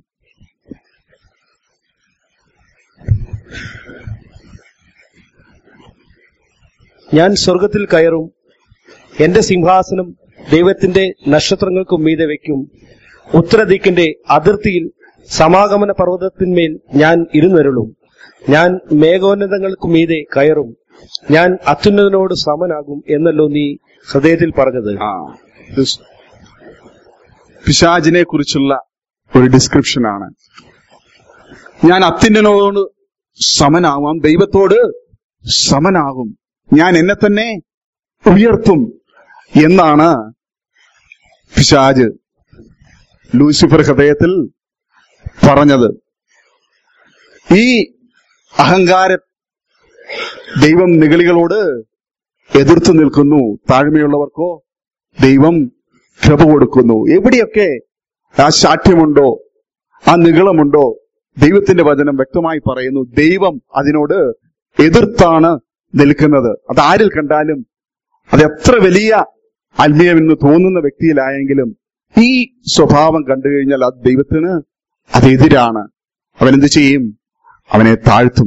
ഞാൻ സ്വർഗത്തിൽ കയറും എന്റെ സിംഹാസനം ദൈവത്തിന്റെ നക്ഷത്രങ്ങൾക്കും മീതെ വയ്ക്കും ഉത്തരദിക്കിന്റെ അതിർത്തിയിൽ സമാഗമന പർവ്വതത്തിന്മേൽ ഞാൻ ഇരുന്നരുളും ഞാൻ മേഘോന്നതങ്ങൾക്കു മീതെ കയറും ഞാൻ അത്യുന്നതനോട് സമനാകും എന്നല്ലോ നീ ഹൃദയത്തിൽ പറഞ്ഞത് ആ this പിശാചിനെ കുറിച്ചുള്ള ഒരു ഡിസ്ക്രിപ്ഷൻ ആണ് ഞാൻ അത്യുന്നതനോട് സമനാവാം ദൈവത്തോട് സമനാകും ഞാൻ എന്നെ തന്നെ ഉയർത്തും എന്നാണ് പിശാജ് ലൂസിഫർ ഹൃദയത്തിൽ പറഞ്ഞത് ഈ അഹങ്കാര ദൈവം നിഗളികളോട് എതിർത്തു നിൽക്കുന്നു താഴ്മയുള്ളവർക്കോ ദൈവം കൃപ കൊടുക്കുന്നു എവിടെയൊക്കെ ആ ശാഠ്യമുണ്ടോ ആ നികളമുണ്ടോ ദൈവത്തിന്റെ വചനം വ്യക്തമായി പറയുന്നു ദൈവം അതിനോട് എതിർത്താണ് നിൽക്കുന്നത് അത് ആരിൽ കണ്ടാലും അത് എത്ര വലിയ ആത്മീയമെന്ന് തോന്നുന്ന വ്യക്തിയിലായെങ്കിലും ഈ സ്വഭാവം കണ്ടു കഴിഞ്ഞാൽ അത് ദൈവത്തിന് അതെതിരാണ് അവൻ എന്ത് ചെയ്യും അവനെ താഴ്ത്തും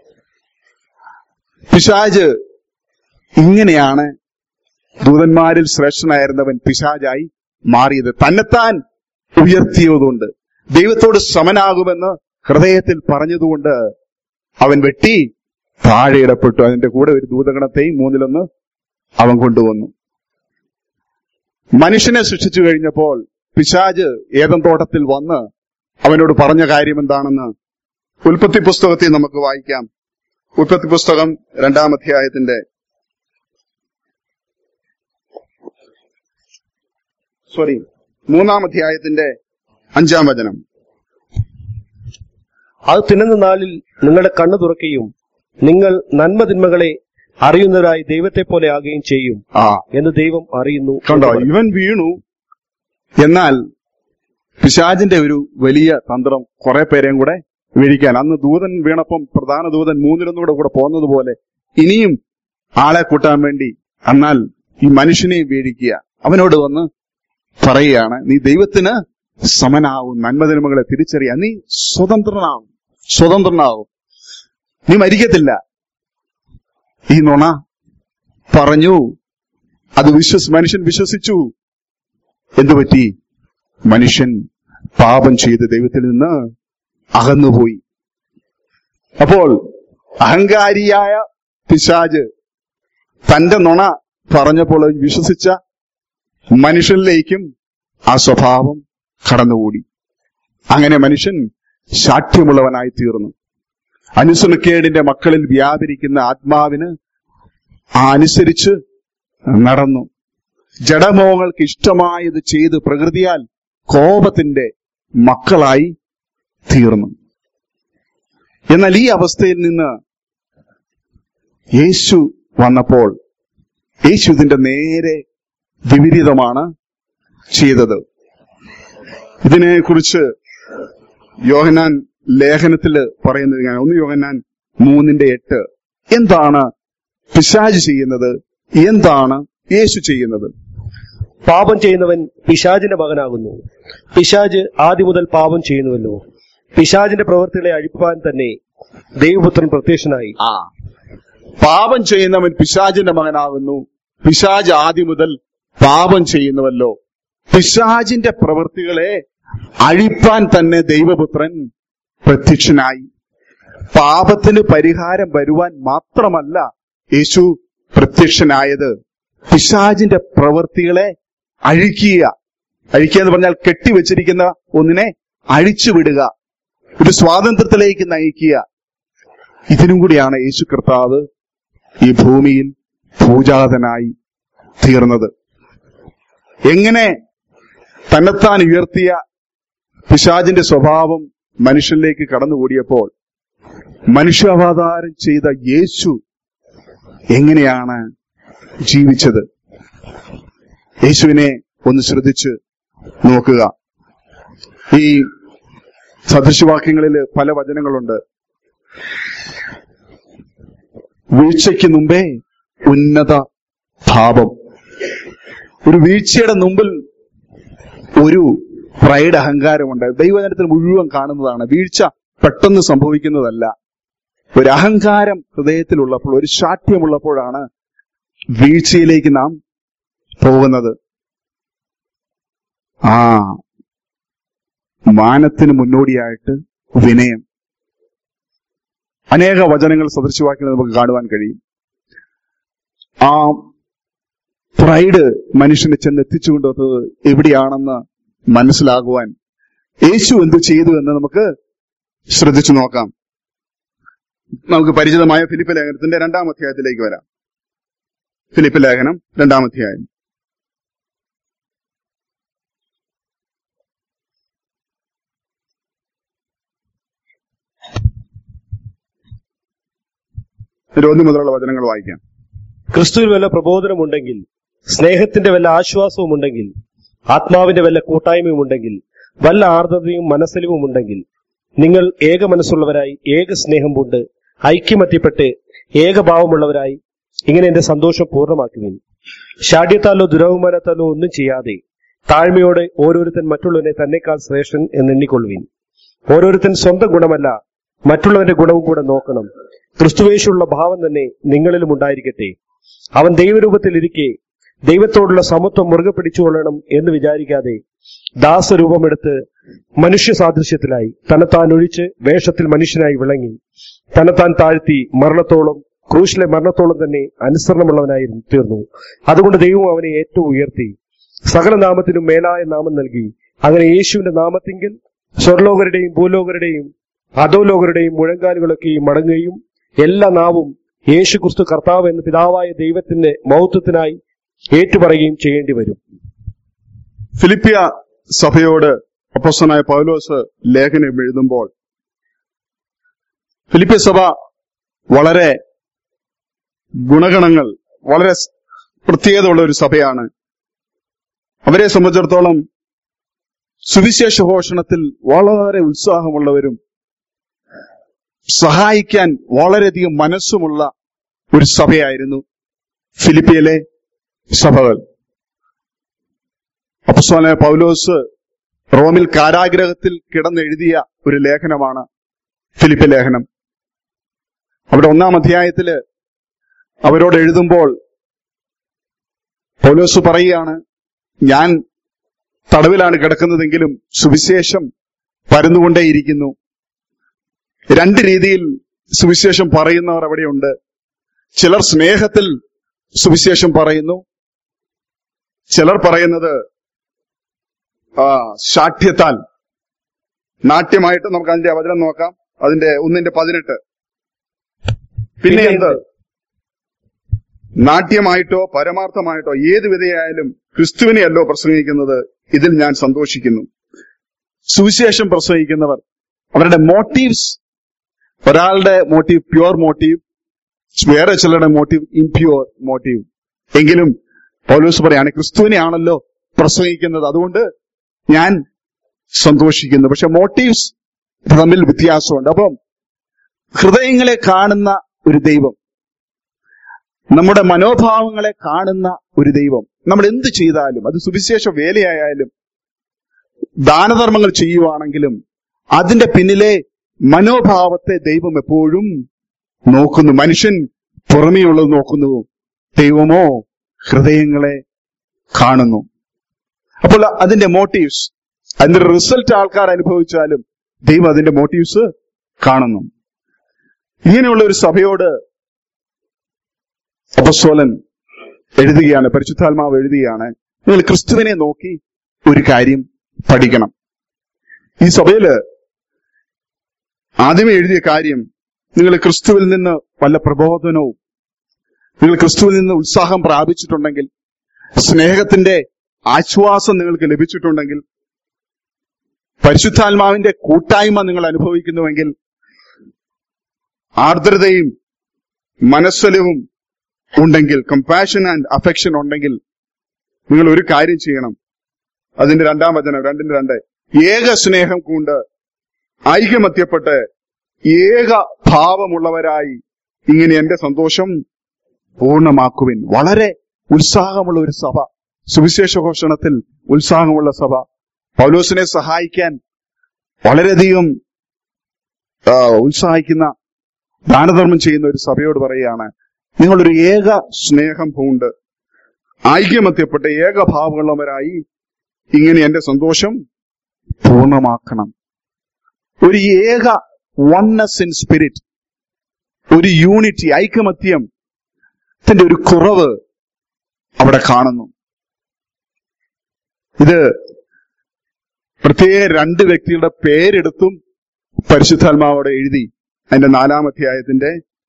പിശാജ് ഇങ്ങനെയാണ് ദൂതന്മാരിൽ ശ്രേഷ്ഠനായിരുന്നവൻ പിശാജായി മാറിയത് തന്നെത്താൻ ഉയർത്തിയതുകൊണ്ട് ദൈവത്തോട് സമനാകുമെന്ന് ഹൃദയത്തിൽ പറഞ്ഞതുകൊണ്ട് അവൻ വെട്ടി താഴെ ഇടപെട്ടു അതിന്റെ കൂടെ ഒരു ദൂതഗണത്തെയും മൂന്നിലൊന്ന് അവൻ കൊണ്ടുവന്നു മനുഷ്യനെ സൃഷ്ടിച്ചു കഴിഞ്ഞപ്പോൾ പിശാജ് ഏതം തോട്ടത്തിൽ വന്ന് അവനോട് പറഞ്ഞ കാര്യം എന്താണെന്ന് ഉൽപ്പത്തി പുസ്തകത്തിൽ നമുക്ക് വായിക്കാം ഉൽപ്പത്തി പുസ്തകം രണ്ടാം അധ്യായത്തിന്റെ സോറി മൂന്നാം അധ്യായത്തിന്റെ അഞ്ചാം വചനം അത് തിന്നുന്ന നാളിൽ നിങ്ങളുടെ കണ്ണു തുറക്കുകയും നിങ്ങൾ നന്മതിന്മകളെ അറിയുന്നവരായി ദൈവത്തെ പോലെ ആകുകയും ചെയ്യും ആ എന്ന് ദൈവം അറിയുന്നു കണ്ടോ എന്ന് പറഞ്ഞു. ഇവൻ വീണു എന്നാൽ പിശാജിന്റെ ഒരു വലിയ തന്ത്രം കുറെ പേരെയും കൂടെ വീഴിക്കാൻ അന്ന് ദൂതൻ വീണപ്പം പ്രധാന ദൂതൻ മൂന്നിലൊന്നുകൂടെ കൂടെ പോകുന്നതുപോലെ ഇനിയും ആളെ കൂട്ടാൻ വേണ്ടി എന്നാൽ ഈ മനുഷ്യനെ വീഴിക്കുക അവനോട് വന്ന് പറയുകയാണ് നീ ദൈവത്തിന് സമനാവും നന്മതിന്മകളെ തിരിച്ചറിയാൻ നീ സ്വതന്ത്രനാവും സ്വതന്ത്രനാവും നീ മരിക്കത്തില്ല ഈ നുണ പറഞ്ഞു അത് വിശ്വസ് മനുഷ്യൻ വിശ്വസിച്ചു എന്തുപറ്റി മനുഷ്യൻ പാപം ചെയ്ത് ദൈവത്തിൽ നിന്ന് അകന്നുപോയി അപ്പോൾ അഹങ്കാരിയായ പിശാജ് തന്റെ നുണ പറഞ്ഞപ്പോൾ അത് വിശ്വസിച്ച മനുഷ്യനിലേക്കും ആ സ്വഭാവം കടന്നുകൂടി അങ്ങനെ മനുഷ്യൻ ശാഠ്യമുള്ളവനായി തീർന്നു അനുസരണക്കേടിന്റെ മക്കളിൽ വ്യാപരിക്കുന്ന ആത്മാവിന് ആ അനുസരിച്ച് നടന്നു ജഡമോഹങ്ങൾക്ക് ഇഷ്ടമായത് ചെയ്ത് പ്രകൃതിയാൽ കോപത്തിന്റെ മക്കളായി തീർന്നു എന്നാൽ ഈ അവസ്ഥയിൽ നിന്ന് യേശു വന്നപ്പോൾ യേശു ഇതിന്റെ നേരെ വിപരീതമാണ് ചെയ്തത് ഇതിനെക്കുറിച്ച് യോഹനാൻ ലേഖനത്തില് പറയുന്നത് ഞാൻ ഒന്ന് യോഹനാൻ മൂന്നിന്റെ എട്ട് എന്താണ് പിശാജ് ചെയ്യുന്നത് എന്താണ് യേശു ചെയ്യുന്നത് പാപം ചെയ്യുന്നവൻ പിശാജിന്റെ മകനാകുന്നു പിശാജ് ആദ്യം മുതൽ പാപം ചെയ്യുന്നുവല്ലോ പിശാജിന്റെ പ്രവൃത്തികളെ അഴിപ്പാൻ തന്നെ ദൈവപുത്രൻ പ്രത്യക്ഷനായി ആ പാപം ചെയ്യുന്നവൻ പിശാജിന്റെ മകനാകുന്നു പിശാജ് ആദ്യം മുതൽ പാപം ചെയ്യുന്നുവല്ലോ പിശാജിന്റെ പ്രവൃത്തികളെ അഴിപ്പാൻ തന്നെ ദൈവപുത്രൻ പ്രത്യക്ഷനായി പാപത്തിന് പരിഹാരം വരുവാൻ മാത്രമല്ല യേശു പ്രത്യക്ഷനായത് പിശാജിന്റെ പ്രവൃത്തികളെ അഴിക്കുക അഴിക്കുക എന്ന് പറഞ്ഞാൽ കെട്ടിവെച്ചിരിക്കുന്ന ഒന്നിനെ അഴിച്ചുവിടുക ഒരു സ്വാതന്ത്ര്യത്തിലേക്ക് നയിക്കുക ഇതിനും കൂടിയാണ് യേശു കർത്താവ് ഈ ഭൂമിയിൽ പൂജാതനായി തീർന്നത് എങ്ങനെ തന്നെത്താൻ ഉയർത്തിയ പിശാജിന്റെ സ്വഭാവം മനുഷ്യനിലേക്ക് കടന്നുകൂടിയപ്പോൾ മനുഷ്യാവതാരം ചെയ്ത യേശു എങ്ങനെയാണ് ജീവിച്ചത് യേശുവിനെ ഒന്ന് ശ്രദ്ധിച്ച് നോക്കുക ഈ സദൃശവാക്യങ്ങളിൽ പല വചനങ്ങളുണ്ട് വീഴ്ചയ്ക്ക് മുമ്പേ ഉന്നത ഭാവം ഒരു വീഴ്ചയുടെ മുമ്പിൽ ഒരു പ്രൈഡ് അഹങ്കാരമുണ്ട് ദൈവജനത്തിൽ മുഴുവൻ കാണുന്നതാണ് വീഴ്ച പെട്ടെന്ന് സംഭവിക്കുന്നതല്ല ഒരു അഹങ്കാരം ഹൃദയത്തിലുള്ളപ്പോൾ ഒരു ശാഠ്യമുള്ളപ്പോഴാണ് വീഴ്ചയിലേക്ക് നാം പോകുന്നത് ആ മാനത്തിന് മുന്നോടിയായിട്ട് വിനയം അനേക വചനങ്ങൾ സദൃശവാക്യങ്ങൾ നമുക്ക് കാണുവാൻ കഴിയും ആ പ്രൈഡ് മനുഷ്യനെ ചെന്ന് എത്തിച്ചുകൊണ്ടത് എവിടെയാണെന്ന് മനസ്സിലാകുവാൻ യേശു എന്ത് ചെയ്തു എന്ന് നമുക്ക് ശ്രദ്ധിച്ചു നോക്കാം നമുക്ക് പരിചിതമായ ഫിലിപ്പ് ലേഖനത്തിന്റെ രണ്ടാം അധ്യായത്തിലേക്ക് വരാം ഫിലിപ്പ് ലേഖനം രണ്ടാം അധ്യായം ഒരു ഒന്ന് മുതലുള്ള വചനങ്ങൾ വായിക്കാം ക്രിസ്തുവിൽ വല്ല പ്രബോധനമുണ്ടെങ്കിൽ സ്നേഹത്തിന്റെ വല്ല ആശ്വാസവും ഉണ്ടെങ്കിൽ ആത്മാവിന്റെ വല്ല കൂട്ടായ്മയും ഉണ്ടെങ്കിൽ വല്ല ആർദ്രതയും മനസ്സലിവും ഉണ്ടെങ്കിൽ നിങ്ങൾ ഏക മനസ്സുള്ളവരായി ഏക സ്നേഹം പൂണ്ട് ഐക്യമത്യപ്പെട്ട് ഏകഭാവമുള്ളവരായി ഇങ്ങനെ എന്റെ സന്തോഷം പൂർണ്ണമാക്കുവിൻ ശാഠ്യത്താലോ ദുരവമാനത്താലോ ഒന്നും ചെയ്യാതെ താഴ്മയോടെ ഓരോരുത്തൻ മറ്റുള്ളവനെ തന്നെക്കാൾ ശ്രേഷ്ഠൻ എന്ന് എണ്ണിക്കൊള്ളുവിൻ ഓരോരുത്തൻ സ്വന്തം ഗുണമല്ല മറ്റുള്ളവന്റെ ഗുണവും കൂടെ നോക്കണം ക്രിസ്തുവേശുള്ള ഭാവം തന്നെ നിങ്ങളിലും ഉണ്ടായിരിക്കട്ടെ അവൻ ദൈവരൂപത്തിൽ ഇരിക്കെ ദൈവത്തോടുള്ള സമത്വം മുറുകെ പിടിച്ചുകൊള്ളണം എന്ന് വിചാരിക്കാതെ ദാസരൂപമെടുത്ത് മനുഷ്യ സാദൃശ്യത്തിലായി തന്നെത്താൻ ഒഴിച്ച് വേഷത്തിൽ മനുഷ്യനായി വിളങ്ങി തന്നെത്താൻ താഴ്ത്തി മരണത്തോളം ക്രൂശിലെ മരണത്തോളം തന്നെ അനുസരണമുള്ളവനായി തീർന്നു അതുകൊണ്ട് ദൈവം അവനെ ഏറ്റവും ഉയർത്തി സകല നാമത്തിനും മേലായ നാമം നൽകി അങ്ങനെ യേശുവിന്റെ നാമത്തിങ്കിൽ സ്വർലോകരുടെയും ഭൂലോകരുടെയും അധോലോകരുടെയും മുഴങ്കാലുകളൊക്കെയും മടങ്ങുകയും എല്ലാ നാവും യേശു ക്രിസ്തു കർത്താവ് എന്ന പിതാവായ ദൈവത്തിന്റെ മൗത്വത്തിനായി ഏറ്റുപറയുകയും ചെയ്യേണ്ടി വരും ഫിലിപ്പിയ സഭയോട് അപ്പോസ്തലനായ പൗലോസ് ലേഖനം എഴുതുമ്പോൾ ഫിലിപ്പിയ സഭ വളരെ ഗുണഗണങ്ങൾ വളരെ സ് പ്രത്യേകതയുള്ള ഒരു സഭയാണ് അവരെ സംബന്ധിച്ചിടത്തോളം സുവിശേഷ ഘോഷണത്തിൽ വളരെ ഉത്സാഹമുള്ളവരും സഹായിക്കാൻ വളരെയധികം മനസ്സുമുള്ള ഒരു സഭയായിരുന്നു ഫിലിപ്പിയിലെ സഭകൾ അപ്പസ്തലനായ പൗലോസ് റോമിൽ കാരാഗ്രഹത്തിൽ കിടന്നെഴുതിയ ഒരു ലേഖനമാണ് ഫിലിപ്പ് ലേഖനം അവിടെ ഒന്നാം അധ്യായത്തില് അവരോട് എഴുതുമ്പോൾ പൗലോസ് പറയുകയാണ് ഞാൻ തടവിലാണ് കിടക്കുന്നതെങ്കിലും സുവിശേഷം പരന്നുകൊണ്ടേയിരിക്കുന്നു രണ്ട് രീതിയിൽ സുവിശേഷം പറയുന്നവർ അവിടെയുണ്ട് ചിലർ സ്നേഹത്തിൽ സുവിശേഷം പറയുന്നു ചിലർ പറയുന്നത് ആ ശാഠ്യത്താൽ നാട്യമായിട്ട് നമുക്ക് അതിന്റെ വചനം നോക്കാം അതിന്റെ ഒന്നിന്റെ പതിനെട്ട് പിന്നെ എന്ത് നാട്യമായിട്ടോ പരമാർത്ഥമായിട്ടോ ഏത് വിധയായാലും ക്രിസ്തുവിനെയല്ലോ പ്രസംഗിക്കുന്നത് ഇതിൽ ഞാൻ സന്തോഷിക്കുന്നു സുവിശേഷം പ്രസംഗിക്കുന്നവർ അവരുടെ മോട്ടീവ്സ് ഒരാളുടെ മോട്ടീവ് പ്യുവർ മോട്ടീവ് വേറെ ചിലരുടെ മോട്ടീവ് ഇംപ്യുവർ മോട്ടീവ് എങ്കിലും പൗലോസ് പറയാണ് ക്രിസ്തുവിനെയാണല്ലോ പ്രസംഗിക്കുന്നത് അതുകൊണ്ട് ഞാൻ സന്തോഷിക്കുന്നു പക്ഷെ മോട്ടീവ്സ് തമ്മിൽ വ്യത്യാസമുണ്ട് അപ്പം ഹൃദയങ്ങളെ കാണുന്ന ഒരു ദൈവം നമ്മുടെ മനോഭാവങ്ങളെ കാണുന്ന ഒരു ദൈവം നമ്മൾ എന്ത് ചെയ്താലും അത് സുവിശേഷ വേലയായാലും ദാനധർമ്മങ്ങൾ ചെയ്യുവാണെങ്കിലും അതിന്റെ പിന്നിലെ മനോഭാവത്തെ ദൈവം എപ്പോഴും നോക്കുന്നു മനുഷ്യൻ പുറമേയുള്ളത് നോക്കുന്നു ദൈവമോ ഹൃദയങ്ങളെ കാണുന്നു അപ്പോൾ അതിന്റെ മോട്ടീവ്സ് അതിന്റെ റിസൾട്ട് ആൾക്കാർ അനുഭവിച്ചാലും ദൈവം അതിന്റെ മോട്ടീവ്സ് കാണുന്നു ഇങ്ങനെയുള്ള ഒരു സഭയോട് അപ്പസ്തോലൻ എഴുതുകയാണ് പരിശുദ്ധാത്മാവ് എഴുതുകയാണ് നിങ്ങൾ ക്രിസ്തുവിനെ നോക്കി ഒരു കാര്യം പഠിക്കണം ഈ സഭയില് ആദ്യമേ എഴുതിയ കാര്യം നിങ്ങൾ ക്രിസ്തുവിൽ നിന്ന് വല്ല പ്രബോധനവും നിങ്ങൾ ക്രിസ്തുവിൽ നിന്ന് ഉത്സാഹം പ്രാപിച്ചിട്ടുണ്ടെങ്കിൽ സ്നേഹത്തിന്റെ ആശ്വാസം നിങ്ങൾക്ക് ലഭിച്ചിട്ടുണ്ടെങ്കിൽ പരിശുദ്ധാത്മാവിന്റെ കൂട്ടായ്മ നിങ്ങൾ അനുഭവിക്കുന്നുവെങ്കിൽ ആർദ്രതയും മനസ്സലവും ഉണ്ടെങ്കിൽ കമ്പാഷൻ ആൻഡ് അഫെക്ഷൻ ഉണ്ടെങ്കിൽ നിങ്ങൾ ഒരു കാര്യം ചെയ്യണം അതിന്റെ രണ്ടാം വചനം രണ്ടിന്റെ രണ്ട് ഏക സ്നേഹം കൊണ്ട് ഐകമത്യപ്പെട്ട് ഏക ഭാവമുള്ളവരായി ഇങ്ങനെ എന്റെ സന്തോഷം പൂർണ്ണമാക്കുവിൻ വളരെ ഉത്സാഹമുള്ള ഒരു സഭ സുവിശേഷ ഘോഷണത്തിൽ ഉത്സാഹമുള്ള സഭ പൗലോസിനെ സഹായിക്കാൻ വളരെയധികം ആ, ഉത്സാഹിക്കുന്ന ദാനധർമ്മം ചെയ്യുന്ന ഒരു സഭയോട് പറയുകയാണ് നിങ്ങളൊരു ഏക സ്നേഹം പൂണ്ട് ഐക്യമത്യപ്പെട്ട ഏകഭാവമുള്ളവരായി ഇങ്ങനെ എന്റെ സന്തോഷം പൂർണ്ണമാക്കണം ഒരു ഏക വണ്ണസ് ഇൻ സ്പിരിറ്റ് ഒരു യൂണിറ്റി ഐക്യമത്യം ത്തിന്റെ ഒരു കുറവ് അവിടെ കാണുന്നു ഇത് പ്രത്യേക രണ്ട് വ്യക്തികളുടെ പേരെടുത്തും പരിശുദ്ധാത്മാവോടെ എഴുതി അതിന്റെ നാലാം അധ്യായത്തിന്റെ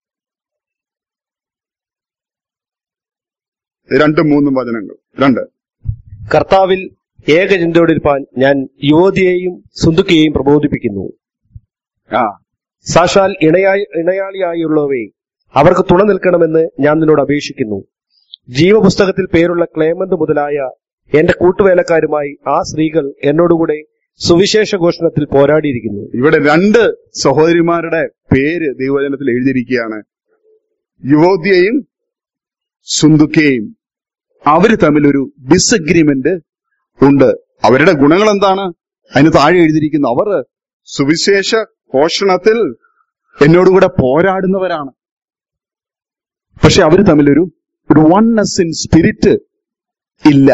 രണ്ടും മൂന്നും വചനങ്ങൾ രണ്ട് കർത്താവിൽ ഏകചിന്തയോടിരിപ്പാൻ ഞാൻ യുവതിയെയും സുന്ദുക്കിയെയും പ്രബോധിപ്പിക്കുന്നു ആ സാക്ഷാൽ ഇണയായി ഇണയാളിയായുള്ളവയെ അവർക്ക് തുണ നിൽക്കണമെന്ന് ഞാൻ നിന്നോട് അപേക്ഷിക്കുന്നു ജീവപുസ്തകത്തിൽ പേരുള്ള ക്ലേമന്ത് മുതലായ എന്റെ കൂട്ടുവേലക്കാരുമായി ആ സ്ത്രീകൾ എന്നോടുകൂടെ സുവിശേഷ ഘോഷണത്തിൽ പോരാടിയിരിക്കുന്നു ഇവിടെ രണ്ട് സഹോദരിമാരുടെ പേര് ദൈവവചനത്തിൽ എഴുതിയിരിക്കുകയാണ് യുവോദ്യയും സുന്ദുക്കയും അവര് തമ്മിൽ ഒരു ഡിസഗ്രിമെന്റ് ഉണ്ട് അവരുടെ ഗുണങ്ങൾ എന്താണ് അതിന് താഴെ എഴുതിയിരിക്കുന്നു അവർ സുവിശേഷ ഘോഷണത്തിൽ എന്നോടുകൂടെ പോരാടുന്നവരാണ് പക്ഷെ അവര് തമ്മിലൊരു ഒരു വൺനെസ് ഇൻ സ്പിരിറ്റ് ഇല്ല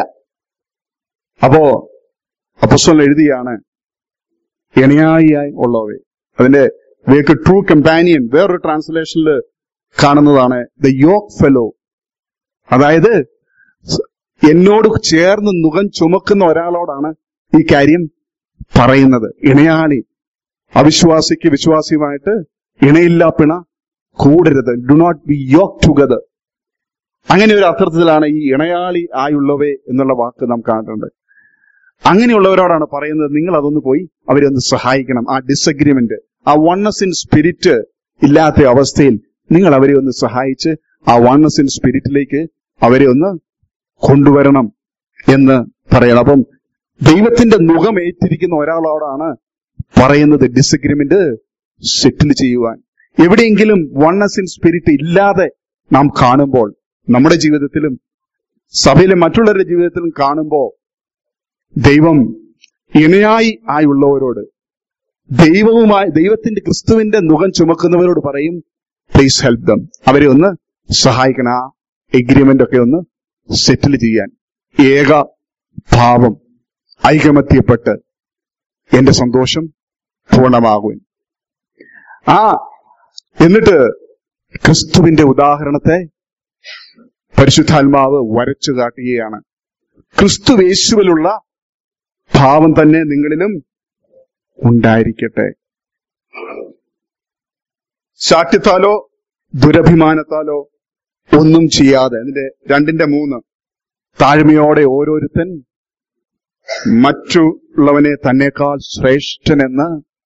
അപ്പോ അപ്പസ്വൽ എഴുതിയാണ് ഇണയായിയായി ഉള്ളവേ അതിന്റെ വേക്ക് ട്രൂ കമ്പാനിയൻ വേറൊരു ട്രാൻസ്ലേഷനിൽ കാണുന്നതാണ് ദ യോക്ക് ഫെലോ അതായത് സ് എന്നോട് ചേർന്ന് മുഖം ചുമക്കുന്ന ഒരാളോടാണ് ഈ കാര്യം പറയുന്നത് ഇണയാളി അവിശ്വാസിക്ക് വിശ്വാസിയുമായിട്ട് ഇണയില്ലാ പിണ കൂടരുത് do not be yoke together അങ്ങനെ ഒരു അർത്ഥത്തിലാണ് ഈ ഇണയാളി ആയുള്ളവേ എന്നുള്ള വാക്ക് നാം കാണുന്നുണ്ട് അങ്ങനെയുള്ളവരോടാണ് പറയുന്നത് നിങ്ങൾ അതൊന്ന് പോയി അവരെ ഒന്ന് സഹായിക്കണം ആ ഡിസഗ്രിമെന്റ് ആ വണ്ണസ് ഇൻ സ്പിരിറ്റ് ഇല്ലാത്ത അവസ്ഥയിൽ നിങ്ങൾ അവരെ ഒന്ന് സഹായിച്ച് ആ വണ്ണസ് ഇൻ സ്പിരിറ്റിലേക്ക് അവരെ ഒന്ന് കൊണ്ടുവരണം എന്ന് പറയണം അപ്പം ദൈവത്തിന്റെ മുഖം ഏറ്റിരിക്കുന്ന ഒരാളോടാണ് പറയുന്നത് ഡിസഗ്രിമെന്റ് സെറ്റിൽ ചെയ്യുവാൻ എവിടെയെങ്കിലും വണ്ണസ് ഇൻ സ്പിരിറ്റ് ഇല്ലാതെ നാം കാണുമ്പോൾ നമ്മുടെ ജീവിതത്തിലും സഭയിലെ മറ്റുള്ളവരുടെ ജീവിതത്തിലും കാണുമ്പോൾ ദൈവം ഇണയായി ആയുള്ളവരോട് ദൈവവുമായി ദൈവത്തിന്റെ ക്രിസ്തുവിന്റെ മുഖം ചുമക്കുന്നവരോട് പറയും പ്ലീസ് ഹെൽപ്പ് ദം അവരെ ഒന്ന് സഹായിക്കണം ആ എഗ്രിമെന്റ് ഒക്കെ ഒന്ന് സെറ്റിൽ ചെയ്യാൻ ഏക ഭാവം ഐകമത്യപ്പെട്ട് എന്റെ സന്തോഷം പൂർണ്ണമാകുവാൻ ആ എന്നിട്ട് ക്രിസ്തുവിന്റെ ഉദാഹരണത്തെ പരിശുദ്ധാത്മാവ് വരച്ചു കാട്ടുകയാണ് ക്രിസ്തു യേശുവിലുള്ള ഭാവം തന്നെ നിങ്ങളിലും ഉണ്ടായിരിക്കട്ടെ ശാഠ്യത്താലോ ദുരഭിമാനത്താലോ ഒന്നും ചെയ്യാതെ അതിന്റെ രണ്ടിന്റെ മൂന്ന് താഴ്മയോടെ ഓരോരുത്തൻ മറ്റുള്ളവനെ തന്നെക്കാൾ ശ്രേഷ്ഠനെന്ന്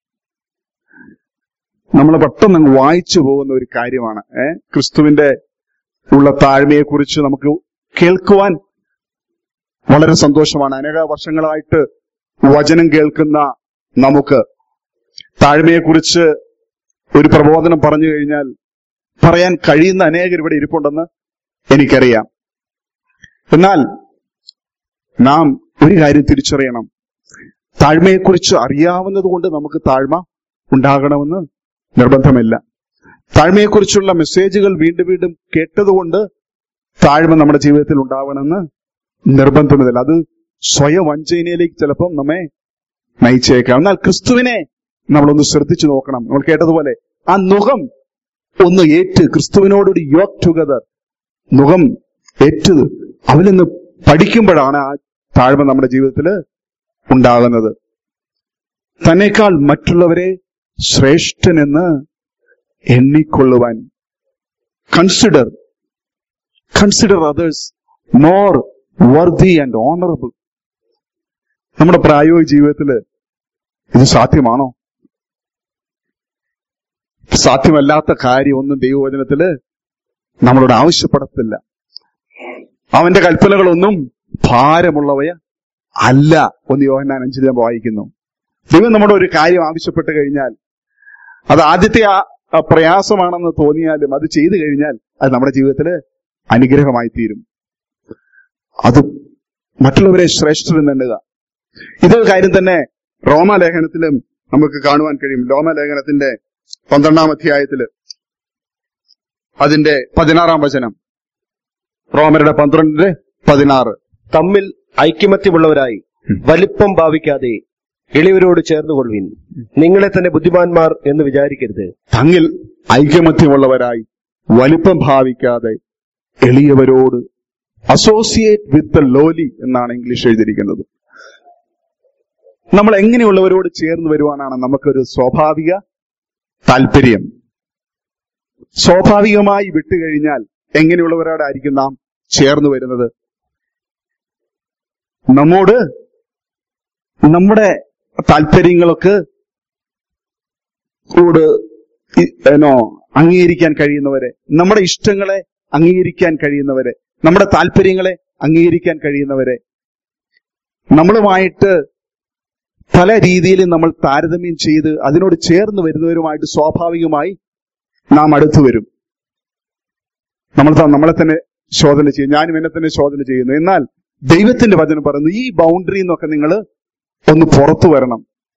നമ്മൾ പെട്ടെന്ന് അങ്ങ് വായിച്ചു പോകുന്ന ഒരു കാര്യമാണ് ഏ ക്രിസ്തുവിന്റെ ഉള്ള താഴ്മയെക്കുറിച്ച് നമുക്ക് കേൾക്കുവാൻ വളരെ സന്തോഷമാണ് അനേക വർഷങ്ങളായിട്ട് വചനം കേൾക്കുന്ന നമുക്ക് താഴ്മയെക്കുറിച്ച് ഒരു പ്രബോധനം പറഞ്ഞു കഴിഞ്ഞാൽ പറയാൻ കഴിയുന്ന അനേകർ ഇവിടെ ഇരിപ്പുണ്ടെന്ന് എനിക്കറിയാം എന്നാൽ നാം ഒരു കാര്യം തിരിച്ചറിയണം താഴ്മയെക്കുറിച്ച് അറിയാവുന്നത് കൊണ്ട് നമുക്ക് താഴ്മ ഉണ്ടാകണമെന്ന് നിർബന്ധമില്ല താഴ്മയെക്കുറിച്ചുള്ള മെസ്സേജുകൾ വീണ്ടും വീണ്ടും കേട്ടതുകൊണ്ട് താഴ്മ നമ്മുടെ ജീവിതത്തിൽ ഉണ്ടാവണമെന്ന് നിർബന്ധമില്ല അത് സ്വയം വഞ്ചനയിലേക്ക് ചിലപ്പം നമ്മെ നയിച്ചേക്കാം എന്നാൽ ക്രിസ്തുവിനെ നമ്മളൊന്ന് ശ്രദ്ധിച്ചു നോക്കണം നമ്മൾ കേട്ടതുപോലെ ആ മുഖം ഒന്ന് ഏറ്റ് ക്രിസ്തുവിനോടൊരു യോക്ക് ടുഗദർ മുഖം ഏറ്റത് അവനിൽ നിന്ന് പഠിക്കുമ്പോഴാണ് ആ താഴ്മ നമ്മുടെ ജീവിതത്തിൽ ഉണ്ടാകുന്നത് തന്നേക്കാൾ മറ്റുള്ളവരെ ശ്രേഷ്ഠനെന്ന് എണ്ണിക്കൊള്ളുവാൻ consider consider others more worthy and honourable നമ്മുടെ പ്രായോഗിക ജീവിതത്തിൽ ഇത് സാധ്യമാണോ സാധ്യമല്ലാത്ത കാര്യം ഒന്നും ദൈവവചനത്തില് നമ്മളോട് ആവശ്യപ്പെടത്തില്ല അവന്റെ കൽപ്പനകളൊന്നും ഭാരമുള്ളവയ അല്ല ഒന്ന് യോഹന്നാൻ അഞ്ചിൽ ഞാൻ വായിക്കുന്നു ദൈവം നമ്മുടെ ഒരു കാര്യം ആവശ്യപ്പെട്ട് കഴിഞ്ഞാൽ അത് ആദ്യത്തെ ആ ആ പ്രയാസമാണെന്ന് തോന്നിയാലും അത് ചെയ്തു കഴിഞ്ഞാൽ അത് നമ്മുടെ ജീവിതത്തിൽ അനുഗ്രഹമായി തീരും അത് മറ്റുള്ളവരെ ശ്രേഷ്ഠരെന്ന് എണ്ണുക ഇതേ കാര്യം തന്നെ റോമാലേഖനത്തിലും നമുക്ക് കാണുവാൻ കഴിയും റോമാലേഖനത്തിന്റെ പന്ത്രണ്ടാം അധ്യായത്തില് അതിന്റെ പതിനാറാം വചനം റോമരുടെ പന്ത്രണ്ടിന്റെ പതിനാറ് തമ്മിൽ ഐക്യമത്യമുള്ളവരായി വലിപ്പം ഭാവിക്കാതെ എളിയവരോട് ചേർന്നുകൊള്ളുവിൻ നിങ്ങളെ തന്നെ ബുദ്ധിമാന്മാർ എന്ന് വിചാരിക്കരുത് തങ്ങിൽ ഐക്യമത്യമുള്ളവരായി വലിപ്പം ഭാവിക്കാതെ എളിയവരോട് അസോസിയേറ്റ് വിത്ത് ദ ലോലി എന്നാണ് ഇംഗ്ലീഷ് എഴുതിയിരിക്കുന്നത് നമ്മൾ എങ്ങനെയുള്ളവരോട് ചേർന്ന് വരുവാനാണ് നമുക്കൊരു സ്വാഭാവിക താല്പര്യം സ്വാഭാവികമായി വിട്ടുകഴിഞ്ഞാൽ എങ്ങനെയുള്ളവരോടായിരിക്കും നാം ചേർന്ന് വരുന്നത് നമ്മോട് നമ്മുടെ താല്പര്യങ്ങളൊക്കെ കൂട് ഇ- ഏനോ അംഗീകരിക്കാൻ കഴിയുന്നവരെ നമ്മുടെ ഇഷ്ടങ്ങളെ അംഗീകരിക്കാൻ കഴിയുന്നവരെ നമ്മുടെ താല്പര്യങ്ങളെ അംഗീകരിക്കാൻ കഴിയുന്നവരെ നമ്മളുമായിട്ട് പല രീതിയിൽ നമ്മൾ താരതമ്യം ചെയ്ത് അതിനോട് ചേർന്ന് വരുന്നവരുമായിട്ട് സ്വാഭാവികമായി നാം അടുത്തു വരും നമ്മൾ ത- നമ്മളെ തന്നെ ശോധന ചെയ്യും ഞാനും എന്നെ തന്നെ ശോധന ചെയ്യുന്നു എന്നാൽ ദൈവത്തിന്റെ വചനം പറയുന്നു ഈ ബൗണ്ടറി എന്നൊക്കെ നിങ്ങൾ ഒന്ന് പുറത്തു വരണം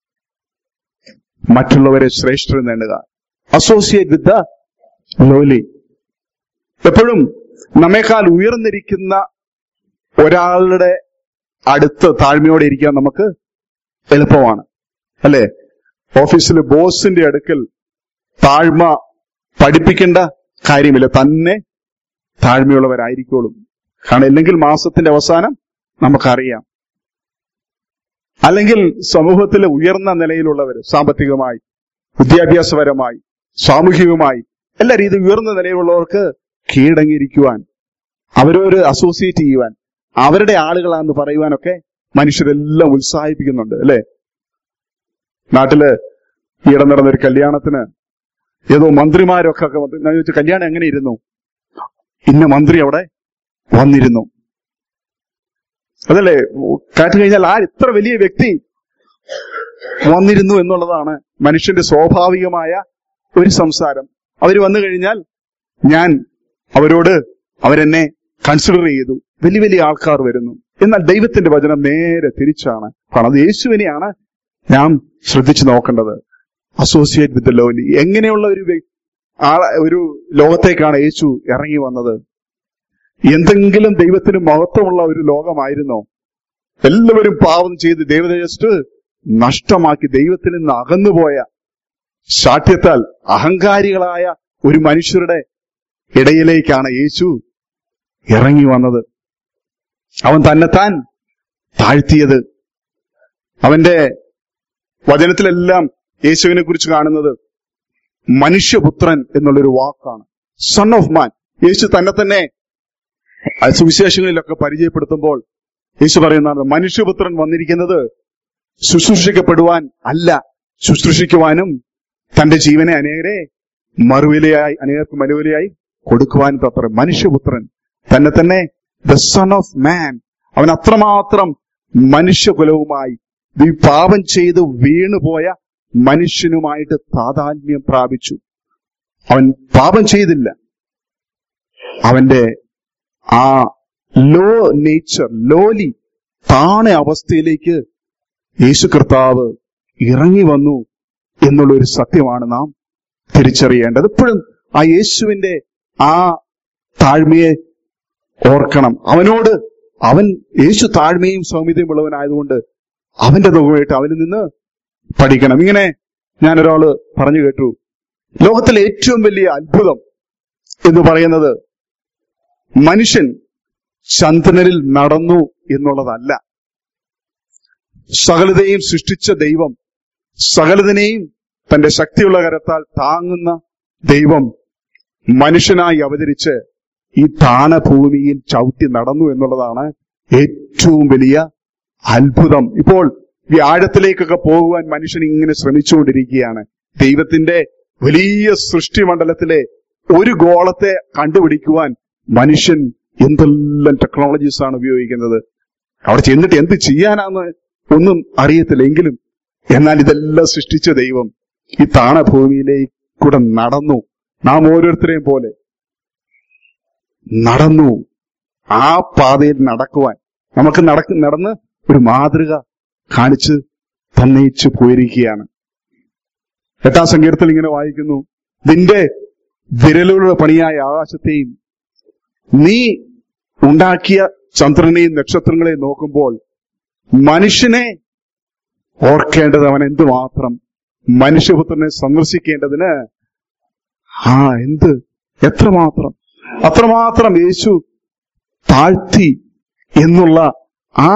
മറ്റുള്ളവരെ ശ്രേഷ്ഠർ നേടുക അസോസിയേറ്റ് വിത്ത് ദ ലോലി എപ്പോഴും നമ്മേക്കാൾ ഉയർന്നിരിക്കുന്ന ഒരാളുടെ അടുത്ത് താഴ്മയോടെ ഇരിക്കാൻ നമുക്ക് എളുപ്പമാണ് അല്ലെ ഓഫീസിൽ ബോസിന്റെ അടുക്കൽ താഴ്മ പഠിപ്പിക്കേണ്ട കാര്യമില്ല തന്നെ താഴ്മയുള്ളവരായിരിക്കോളും കാരണം ഇല്ലെങ്കിൽ മാസത്തിന്റെ അവസാനം നമുക്കറിയാം അല്ലെങ്കിൽ സമൂഹത്തിലെ ഉയർന്ന നിലയിലുള്ളവർ സാമ്പത്തികമായി വിദ്യാഭ്യാസപരമായി സാമൂഹികമായി എല്ലാ രീതിയിൽ ഉയർന്ന നിലയിലുള്ളവർക്ക് കീഴടങ്ങിയിരിക്കുവാൻ അവരോട് അസോസിയേറ്റ് ചെയ്യുവാൻ അവരുടെ ആളുകളാന്ന് പറയുവാനൊക്കെ മനുഷ്യരെല്ലാം ഉത്സാഹിപ്പിക്കുന്നുണ്ട് അല്ലെ നാട്ടില് ഈയിടെ നടന്ന ഒരു കല്യാണത്തിന് ഏതോ മന്ത്രിമാരൊക്കെ ഒക്കെ വന്ന് ഞാൻ ചോദിച്ചു കല്യാണം എങ്ങനെ ഇരുന്നു ഇന്ന മന്ത്രി അവിടെ വന്നിരുന്നു അതല്ലേ കാറ്റ് കഴിഞ്ഞാൽ ആ ഇത്ര വലിയ വ്യക്തി വന്നിരുന്നു എന്നുള്ളതാണ് മനുഷ്യന്റെ സ്വാഭാവികമായ ഒരു സംസാരം അവർ വന്നു കഴിഞ്ഞാൽ ഞാൻ അവരോട് അവരെന്നെ കൺസിഡർ ചെയ്തു വലിയ വലിയ ആൾക്കാർ വരുന്നു എന്നാൽ ദൈവത്തിന്റെ വചനം നേരെ തിരിച്ചാണ് കാരണം അത് യേശുവിനെയാണ് നാം ശ്രദ്ധിച്ചു നോക്കേണ്ടത് അസോസിയേറ്റ് വിത്ത് ലോലി എങ്ങനെയുള്ള ഒരു വ്യ- ആളെ ഒരു ലോകത്തേക്കാണ് യേശു ഇറങ്ങി വന്നത് എന്തെങ്കിലും ദൈവത്തിന് മഹത്വമുള്ള ഒരു ലോകമായിരുന്നോ എല്ലാവരും പാവം ചെയ്ത് ദൈവതേജസ് നഷ്ടമാക്കി ദൈവത്തിൽ നിന്ന് അകന്നുപോയ ശാഠ്യത്താൽ അഹങ്കാരികളായ ഒരു മനുഷ്യരുടെ ഇടയിലേക്കാണ് യേശു ഇറങ്ങി വന്നത് അവൻ തന്നെത്താൻ താഴ്ത്തിയത് അവന്റെ വചനത്തിലെല്ലാം യേശുവിനെ കുറിച്ച് കാണുന്നത് മനുഷ്യപുത്രൻ എന്നുള്ളൊരു വാക്കാണ് സൺ ഓഫ് മാൻ യേശു തന്നെ തന്നെ ആ സുവിശേഷങ്ങളിലൊക്കെ പരിചയപ്പെടുത്തുമ്പോൾ യേശു പറയുന്നതാണ് മനുഷ്യപുത്രൻ വന്നിരിക്കുന്നത് ശുശ്രൂഷിക്കപ്പെടുവാൻ അല്ല ശുശ്രൂഷിക്കുവാനും തന്റെ ജീവനെ അനേകരെ മറുവിലയായി അനേകർക്ക് മറുവിലയായി കൊടുക്കുവാനും തത്ര മനുഷ്യപുത്രൻ തന്നെ തന്നെ ദ സൺ ഓഫ് മാൻ അവൻ അത്രമാത്രം മനുഷ്യകുലവുമായി ഈ പാപം ചെയ്ത് വീണുപോയ മനുഷ്യനുമായിട്ട് താതാത്മ്യം പ്രാപിച്ചു അവൻ പാപം ചെയ്തില്ല അവന്റെ ആ ലോ നേച്ചർ ലോലി താണ അവസ്ഥയിലേക്ക് യേശു കർത്താവ് ഇറങ്ങി വന്നു എന്നുള്ള ഒരു സത്യമാണ് നാം തിരിച്ചറിയേണ്ടത് എപ്പോഴും ആ യേശുവിന്റെ ആ താഴ്മയെ ഓർക്കണം അവനോട് അവൻ യേശു താഴ്മയും സൗമ്യതയും ഉള്ളവനായതുകൊണ്ട് അവന്റെ മുഖമായിട്ട് അവനിൽ നിന്ന് പഠിക്കണം ഇങ്ങനെ ഞാനൊരാള് പറഞ്ഞു കേട്ടു ലോകത്തിലെ ഏറ്റവും വലിയ അത്ഭുതം എന്ന് പറയുന്നത് മനുഷ്യൻ ചന്ദ്രനിൽ നടന്നു എന്നുള്ളതല്ല സകലതയും സൃഷ്ടിച്ച ദൈവം സകലതിനെയും തന്റെ ശക്തിയുള്ള കരത്താൽ താങ്ങുന്ന ദൈവം മനുഷ്യനായി അവതരിച്ച് ഈ താണഭൂമിയിൽ ചവിട്ടി നടന്നു എന്നുള്ളതാണ് ഏറ്റവും വലിയ അത്ഭുതം ഇപ്പോൾ വ്യാഴത്തിലേക്കൊക്കെ പോകുവാൻ മനുഷ്യൻ ഇങ്ങനെ ശ്രമിച്ചുകൊണ്ടിരിക്കുകയാണ് ദൈവത്തിന്റെ വലിയ സൃഷ്ടിമണ്ഡലത്തിലെ ഒരു ഗോളത്തെ കണ്ടുപിടിക്കുവാൻ മനുഷ്യൻ എന്തെല്ലാം ടെക്നോളജീസ് ആണ് ഉപയോഗിക്കുന്നത് അവിടെ ചെന്നിട്ട് എന്ത് ചെയ്യാനാന്ന് ഒന്നും അറിയത്തില്ല എങ്കിലും എന്നാൽ ഇതെല്ലാം സൃഷ്ടിച്ച ദൈവം ഈ താണഭൂമിയിലേക്ക് കൂടെ നടന്നു നാം ഓരോരുത്തരെയും പോലെ നടന്നു ആ പാതയിൽ നടക്കുവാൻ നമുക്ക് നടക്ക് നടന്ന് ഒരു മാതൃക കാണിച്ച് തന്നയിച്ചു പോയിരിക്കുകയാണ് എട്ടാം സങ്കീർത്തത്തിൽ ഇങ്ങനെ വായിക്കുന്നു നിന്റെ വിരലുകളുടെ പണിയായ ആകാശത്തെയും നീ ഉണ്ടാക്കിയ ചന്ദ്രനെയും നക്ഷത്രങ്ങളെയും നോക്കുമ്പോൾ മനുഷ്യനെ ഓർക്കേണ്ടത് അവൻ എന്തുമാത്രം മനുഷ്യപുത്രനെ സന്ദർശിക്കേണ്ടതിന് ആ എന്ത് എത്രമാത്രം അത്രമാത്രം യേശു താഴ്ത്തി എന്നുള്ള ആ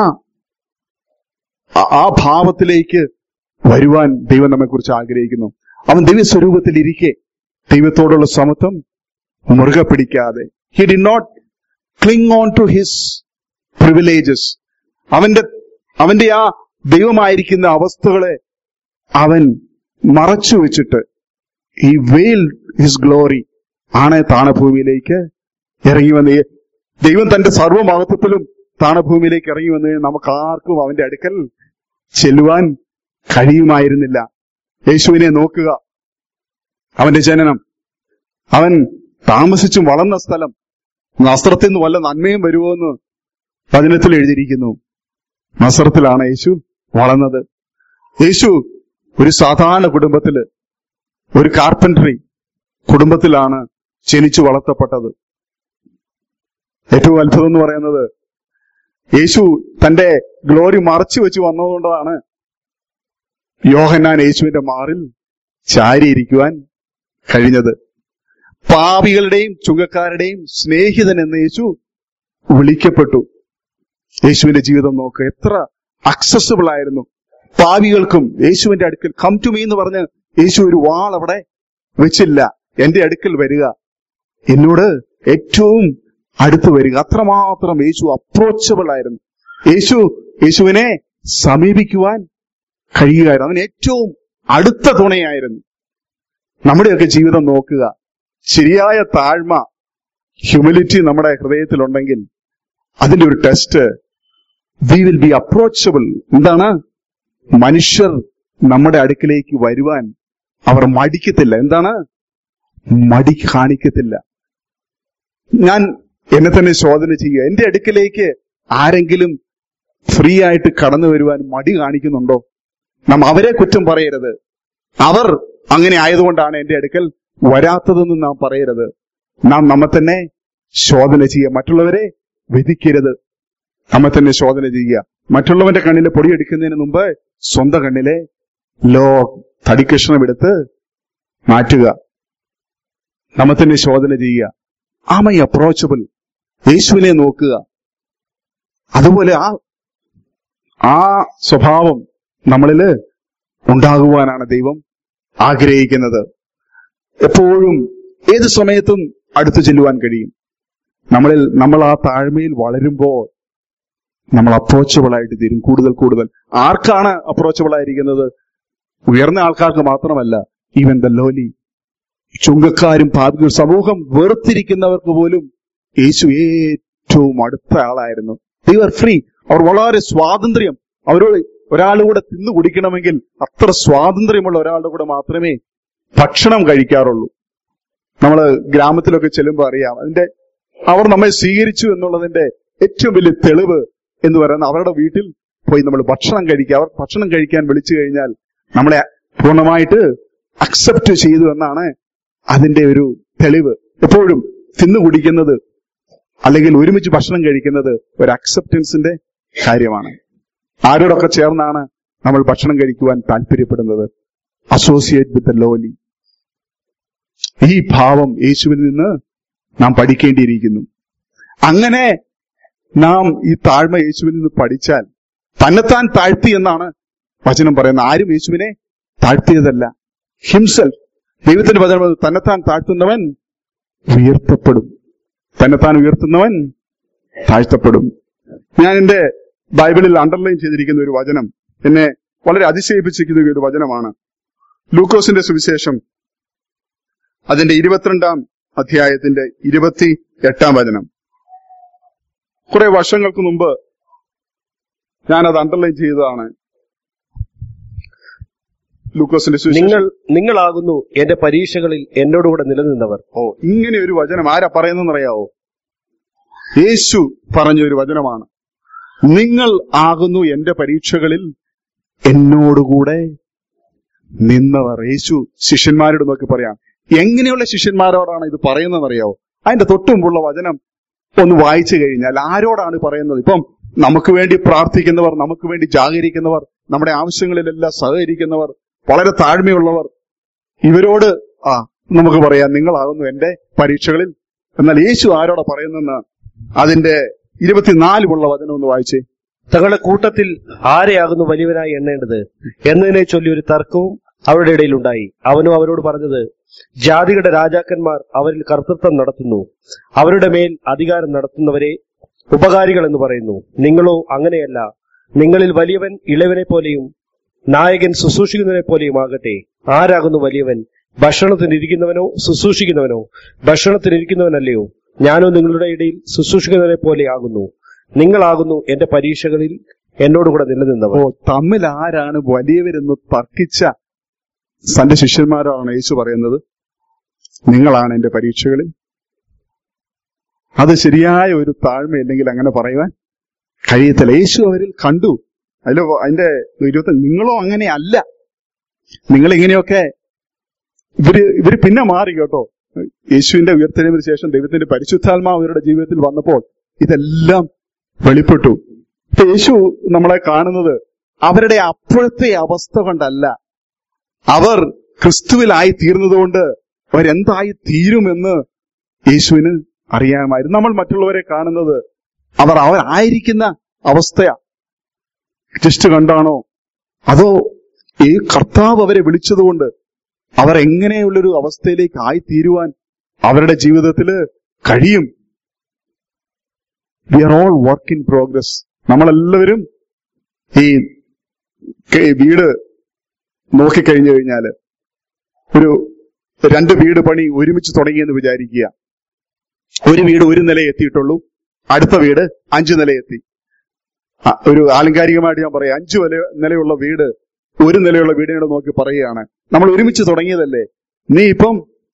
ആ ഭാവത്തിലേക്ക് വരുവാൻ ദൈവം നമ്മെ കുറിച്ച് ആഗ്രഹിക്കുന്നു അവൻ ദൈവസ്വരൂപത്തിൽ ഇരിക്കെ ദൈവത്തോടുള്ള സമത്വം മുറുകെ പിടിക്കാതെ he did not cling on to his privileges അവന്റെ അവന്റെ ആ ദൈവമായിരിക്കുന്ന അവസ്ഥകളെ അവൻ മറച്ചു വെച്ചിട്ട് ഈ വെയിൽ ഹിസ് ഗ്ലോറി ആണ് താണഭൂമിയിലേക്ക് ഇറങ്ങി വന്ന് ദൈവം തന്റെ സർവ്വമഹത്വത്തിലും താണഭൂമിയിലേക്ക് ഇറങ്ങി വന്ന് നമുക്ക് ആർക്കും അവന്റെ അടുക്കൽ ചെല്ലുവാൻ കഴിയുമായിരുന്നില്ല യേശുവിനെ നോക്കുക അവന്റെ ജനനം അവൻ താമസിച്ചും വളർന്ന സ്ഥലം നസ്രത്തിൽ നിന്ന് വല്ല നന്മയും വരുമോ എന്ന് വചനത്തിൽ എഴുതിയിരിക്കുന്നു നസ്രത്തിലാണ് യേശു വളർന്നത് യേശു ഒരു സാധാരണ കുടുംബത്തില് ഒരു കാർപ്പൻട്രി കുടുംബത്തിലാണ് ജനിച്ചു വളർത്തപ്പെട്ടത് ഏറ്റവും അത്ഭുതം എന്ന് പറയുന്നത് യേശു തന്റെ ഗ്ലോറി മറച്ചു വെച്ച് വന്നതുകൊണ്ടാണ് യോഹന്നാൻ യേശുവിന്റെ മാറിൽ ചാരിയിരിക്കുവാൻ കഴിഞ്ഞത് പാപികളുടെയും ചുങ്കക്കാരുടെയും സ്നേഹിതൻ എന്ന് യേശു വിളിക്കപ്പെട്ടു യേശുവിന്റെ ജീവിതം നോക്ക് എത്ര അക്സസിബിൾ ആയിരുന്നു പാപികൾക്കും യേശുവിന്റെ അടുക്കൽ കം ടു മീ എന്ന് പറഞ്ഞ് യേശു ഒരു വാൾ അവിടെ വെച്ചില്ല എന്റെ അടുക്കൽ വരിക എന്നോട് ഏറ്റവും അടുത്ത് വരിക അത്രമാത്രം യേശു അപ്രോച്ചബിൾ ആയിരുന്നു യേശു യേശുവിനെ സമീപിക്കുവാൻ കഴിയുകയായിരുന്നു അവൻ ഏറ്റവും അടുത്ത തുണയായിരുന്നു നമ്മുടെയൊക്കെ ജീവിതം നോക്കുക ശരിയായ താഴ്മ ഹ്യൂമിലിറ്റി നമ്മുടെ ഹൃദയത്തിലുണ്ടെങ്കിൽ അതിന്റെ ഒരു test we will be approachable എന്താണ് മനുഷ്യർ നമ്മുടെ അടുക്കിലേക്ക് വരുവാൻ അവർ മടിക്കത്തില്ല എന്താണ് മടി കാണിക്കത്തില്ല ഞാൻ എന്നെ തന്നെ ശോധന ചെയ്യുക എന്റെ അടുക്കിലേക്ക് ആരെങ്കിലും ഫ്രീ ആയിട്ട് കടന്നു വരുവാൻ മടി കാണിക്കുന്നുണ്ടോ നാം അവരെ കുറ്റം പറയരുത് അവർ അങ്ങനെ ആയതുകൊണ്ടാണ് എന്റെ അടുക്കൽ വരാത്തതെന്ന് നാം പറയരുത് നാം നമ്മെ തന്നെ ശോധന ചെയ്യുക മറ്റുള്ളവരെ വിധിക്കരുത് നമ്മെ തന്നെ ശോധന ചെയ്യുക മറ്റുള്ളവന്റെ കണ്ണിലെ പൊടിയെടുക്കുന്നതിന് മുമ്പ് സ്വന്തം കണ്ണിലെ ലോ തടിക്കഷ്ണം എടുത്ത് മാറ്റുക നമ്മെ തന്നെ ശോധന ചെയ്യുക ആമൈ അപ്രോച്ചബിൾ യേശുവിനെ നോക്കുക അതുപോലെ ആ ആ സ്വഭാവം നമ്മളില് ഉണ്ടാകുവാനാണ് ദൈവം ആഗ്രഹിക്കുന്നത് എപ്പോഴും ഏത് സമയത്തും അടുത്തു ചെല്ലുവാൻ കഴിയും നമ്മളിൽ നമ്മൾ ആ താഴ്മയിൽ വളരുമ്പോൾ നമ്മൾ അപ്രോച്ചബിൾ ആയിട്ട് തീരും കൂടുതൽ കൂടുതൽ ആർക്കാണ് അപ്രോച്ചബിൾ ആയിരിക്കുന്നത് ഉയർന്ന ആൾക്കാർക്ക് മാത്രമല്ല ഈവൻ ദ ലോലി ചുങ്കക്കാരും പാപികളും സമൂഹം വേർതിരിക്കുന്നവർക്ക് പോലും യേശു ഏറ്റവും അടുത്ത ആളായിരുന്നു ദൈവർ ഫ്രീ അവർ വളരെ സ്വാതന്ത്ര്യം അവരോട് ഒരാളുകൂടെ തിന്നു കുടിക്കണമെങ്കിൽ അത്ര സ്വാതന്ത്ര്യമുള്ള ഒരാളുടെ കൂടെ മാത്രമേ ഭക്ഷണം കഴിക്കാറുള്ളൂ നമ്മൾ ഗ്രാമത്തിലൊക്കെ ചെല്ലുമ്പോൾ അറിയാം അതിന്റെ അവർ നമ്മെ സ്വീകരിച്ചു എന്നുള്ളതിന്റെ ഏറ്റവും വലിയ തെളിവ് എന്ന് പറയുന്നത് അവരുടെ വീട്ടിൽ പോയി നമ്മൾ ഭക്ഷണം കഴിക്കുക അവർ ഭക്ഷണം കഴിക്കാൻ വിളിച്ചു കഴിഞ്ഞാൽ നമ്മളെ പൂർണ്ണമായിട്ട് അക്സെപ്റ്റ് ചെയ്തു എന്നാണ് അതിന്റെ ഒരു തെളിവ് എപ്പോഴും തിന്നു കുടിക്കുന്നത് അല്ലെങ്കിൽ ഒരുമിച്ച് ഭക്ഷണം കഴിക്കുന്നത് ഒരു അക്സെപ്റ്റൻസിന്റെ കാര്യമാണ് ആരോടൊക്കെ ചേർന്നാണ് നമ്മൾ ഭക്ഷണം കഴിക്കുവാൻ താല്പര്യപ്പെടുന്നത് അസോസിയേറ്റ് വിത്ത് ലോലി ഈ ഭാവം യേശുവിൽ നിന്ന് നാം പഠിക്കേണ്ടിയിരിക്കുന്നു അങ്ങനെ നാം ഈ താഴ്മ യേശുവിൽ നിന്ന് പഠിച്ചാൽ തന്നെത്താൻ താഴ്ത്തി എന്നാണ് വചനം പറയുന്നത് ആരും യേശുവിനെ താഴ്ത്തിയതല്ല ഹിംസൽ ദൈവത്തിന്റെ വചനം പറയുന്നത്, തന്നെത്താൻ താഴ്ത്തുന്നവൻ ഉയർത്തപ്പെടും തന്നെത്താൻ ഉയർത്തുന്നവൻ താഴ്ത്തപ്പെടും ഞാൻ എന്റെ ബൈബിളിൽ അണ്ടർലൈൻ ചെയ്തിരിക്കുന്ന ഒരു വചനം എന്നെ വളരെ അതിശയിപ്പിച്ചിരിക്കുന്ന ഒരു വചനമാണ് ലൂക്കോസിന്റെ സുവിശേഷം അതിന്റെ ഇരുപത്തിരണ്ടാം അധ്യായത്തിന്റെ ഇരുപത്തി എട്ടാം വചനം കുറെ വർഷങ്ങൾക്ക് മുമ്പ് ഞാനത് അണ്ടർലൈൻ ചെയ്തതാണ് ലൂക്കോസിന്റെ സുവിശേഷം നിങ്ങൾ നിങ്ങളാകുന്നു എന്റെ പരീക്ഷകളിൽ എന്നോടുകൂടെ നിലനിന്നവർ ഓ ഇങ്ങനെ ഒരു വചനം ആരാ പറയുന്നറിയാവോ യേശു പറഞ്ഞ ഒരു വചനമാണ് നിങ്ങൾ ആകുന്നു എന്റെ പരീക്ഷകളിൽ എന്നോടുകൂടെ നിന്നവർ യേശു ശിഷ്യന്മാരോട് നോക്കി പറയാം എങ്ങനെയുള്ള ശിഷ്യന്മാരോടാണ് ഇത് പറയുന്നതെന്നറിയാവോ അതിന്റെ തൊട്ടുമുമ്പുള്ള വചനം ഒന്ന് വായിച്ചു കഴിഞ്ഞാൽ ആരോടാണ് പറയുന്നത് ഇപ്പം നമുക്ക് വേണ്ടി പ്രാർത്ഥിക്കുന്നവർ നമുക്ക് വേണ്ടി ജാഗരിക്കുന്നവർ നമ്മുടെ ആവശ്യങ്ങളിലെല്ലാം സഹകരിക്കുന്നവർ വളരെ താഴ്മയുള്ളവർ ഇവരോട് ആ നമുക്ക് പറയാം നിങ്ങളാകുന്നു എന്റെ പരീക്ഷകളിൽ എന്നാൽ യേശു ആരോടാ പറയുന്നെന്ന് അതിന്റെ ഇരുപത്തിനാലുമുള്ള വചനം ഒന്ന് വായിച്ചേ തങ്ങളുടെ കൂട്ടത്തിൽ ആരെയാകുന്നു വലിയവനായി എണ്ണേണ്ടത് എന്നതിനെ ചൊല്ലി ഒരു തർക്കവും അവരുടെ ഇടയിൽ ഉണ്ടായി അവനും അവരോട് പറഞ്ഞത് ജാതികളുടെ രാജാക്കന്മാർ അവരിൽ കർത്തൃത്വം നടത്തുന്നു അവരുടെ മേൽ അധികാരം നടത്തുന്നവരെ ഉപകാരികൾ എന്ന് പറയുന്നു നിങ്ങളോ അങ്ങനെയല്ല നിങ്ങളിൽ വലിയവൻ ഇളവനെ പോലെയും നായകൻ ശുശ്രൂഷിക്കുന്നവനെ പോലെയും ആകട്ടെ ആരാകുന്നു വലിയവൻ ഭക്ഷണത്തിനിരിക്കുന്നവനോ ശുശ്രൂഷിക്കുന്നവനോ ഭക്ഷണത്തിനിരിക്കുന്നവനല്ലയോ ഞാനോ നിങ്ങളുടെ ഇടയിൽ ശുശ്രൂഷിക്കുന്നവനെ പോലെ ആകുന്നു നിങ്ങളാകുന്നു എന്റെ പരീക്ഷകളിൽ എന്നോടുകൂടെ നിലനിന്നവർ ഓ തമ്മിൽ ആരാണ് വലിയവരെന്ന് തർക്കിച്ച തന്റെ ശിഷ്യന്മാരാണ് യേശു പറയുന്നത് നിങ്ങളാണ് എന്റെ പരീക്ഷകളിൽ അത് ശരിയായ ഒരു താഴ്മയില്ലെങ്കിൽ അങ്ങനെ പറയുവാൻ കഴിയത്തില്ല യേശു അവരിൽ കണ്ടു അതിൽ അതിന്റെ ഇരുപത്തി നിങ്ങളോ അങ്ങനെ അല്ല നിങ്ങൾ ഇങ്ങനെയൊക്കെ ഇവര് ഇവര് പിന്നെ മാറി കേട്ടോ യേശുവിന്റെ ഉയർത്തലിന് ശേഷം ദൈവത്തിന്റെ പരിശുദ്ധാത്മാവ് അവരുടെ ജീവിതത്തിൽ വന്നപ്പോൾ ഇതെല്ലാം വെളിപ്പെട്ടു ഇപ്പൊ യേശു നമ്മളെ കാണുന്നത് അവരുടെ അപ്പോഴത്തെ അവസ്ഥ കൊണ്ടല്ല അവർ ക്രിസ്തുവിലായി തീർന്നതുകൊണ്ട് അവരെന്തായി തീരുമെന്ന് യേശുവിന് അറിയാമായിരുന്നു നമ്മൾ മറ്റുള്ളവരെ കാണുന്നത് അവർ അവരായിരിക്കുന്ന അവസ്ഥയാ ജസ്റ്റ് കണ്ടാണോ അതോ ഈ കർത്താവ് അവരെ വിളിച്ചതുകൊണ്ട് അവർ എങ്ങനെയുള്ളൊരു അവസ്ഥയിലേക്ക് ആയിത്തീരുവാൻ അവരുടെ ജീവിതത്തിൽ കഴിയും we are all work in progress നമ്മളെല്ലാവരും ഈ ക- വീട് നോക്കിക്കഴിഞ്ഞു കഴിഞ്ഞാല് ഒരു രണ്ട് വീട് പണി ഒരുമിച്ച് തുടങ്ങിയെന്ന് വിചാരിക്കുക ഒരു വീട് ഒരു നില എത്തിയിട്ടുള്ളൂ അടുത്ത വീട് അഞ്ചു നില എത്തി ആ, ഒരു ആലങ്കാരികമായിട്ട് ഞാൻ പറയാം അഞ്ചു നില നിലയുള്ള വീട് ഒരു നിലയുള്ള വീടിനോട് നോക്കി പറയുകയാണ് നമ്മൾ ഒരുമിച്ച് തുടങ്ങിയതല്ലേ നീ ഇപ്പം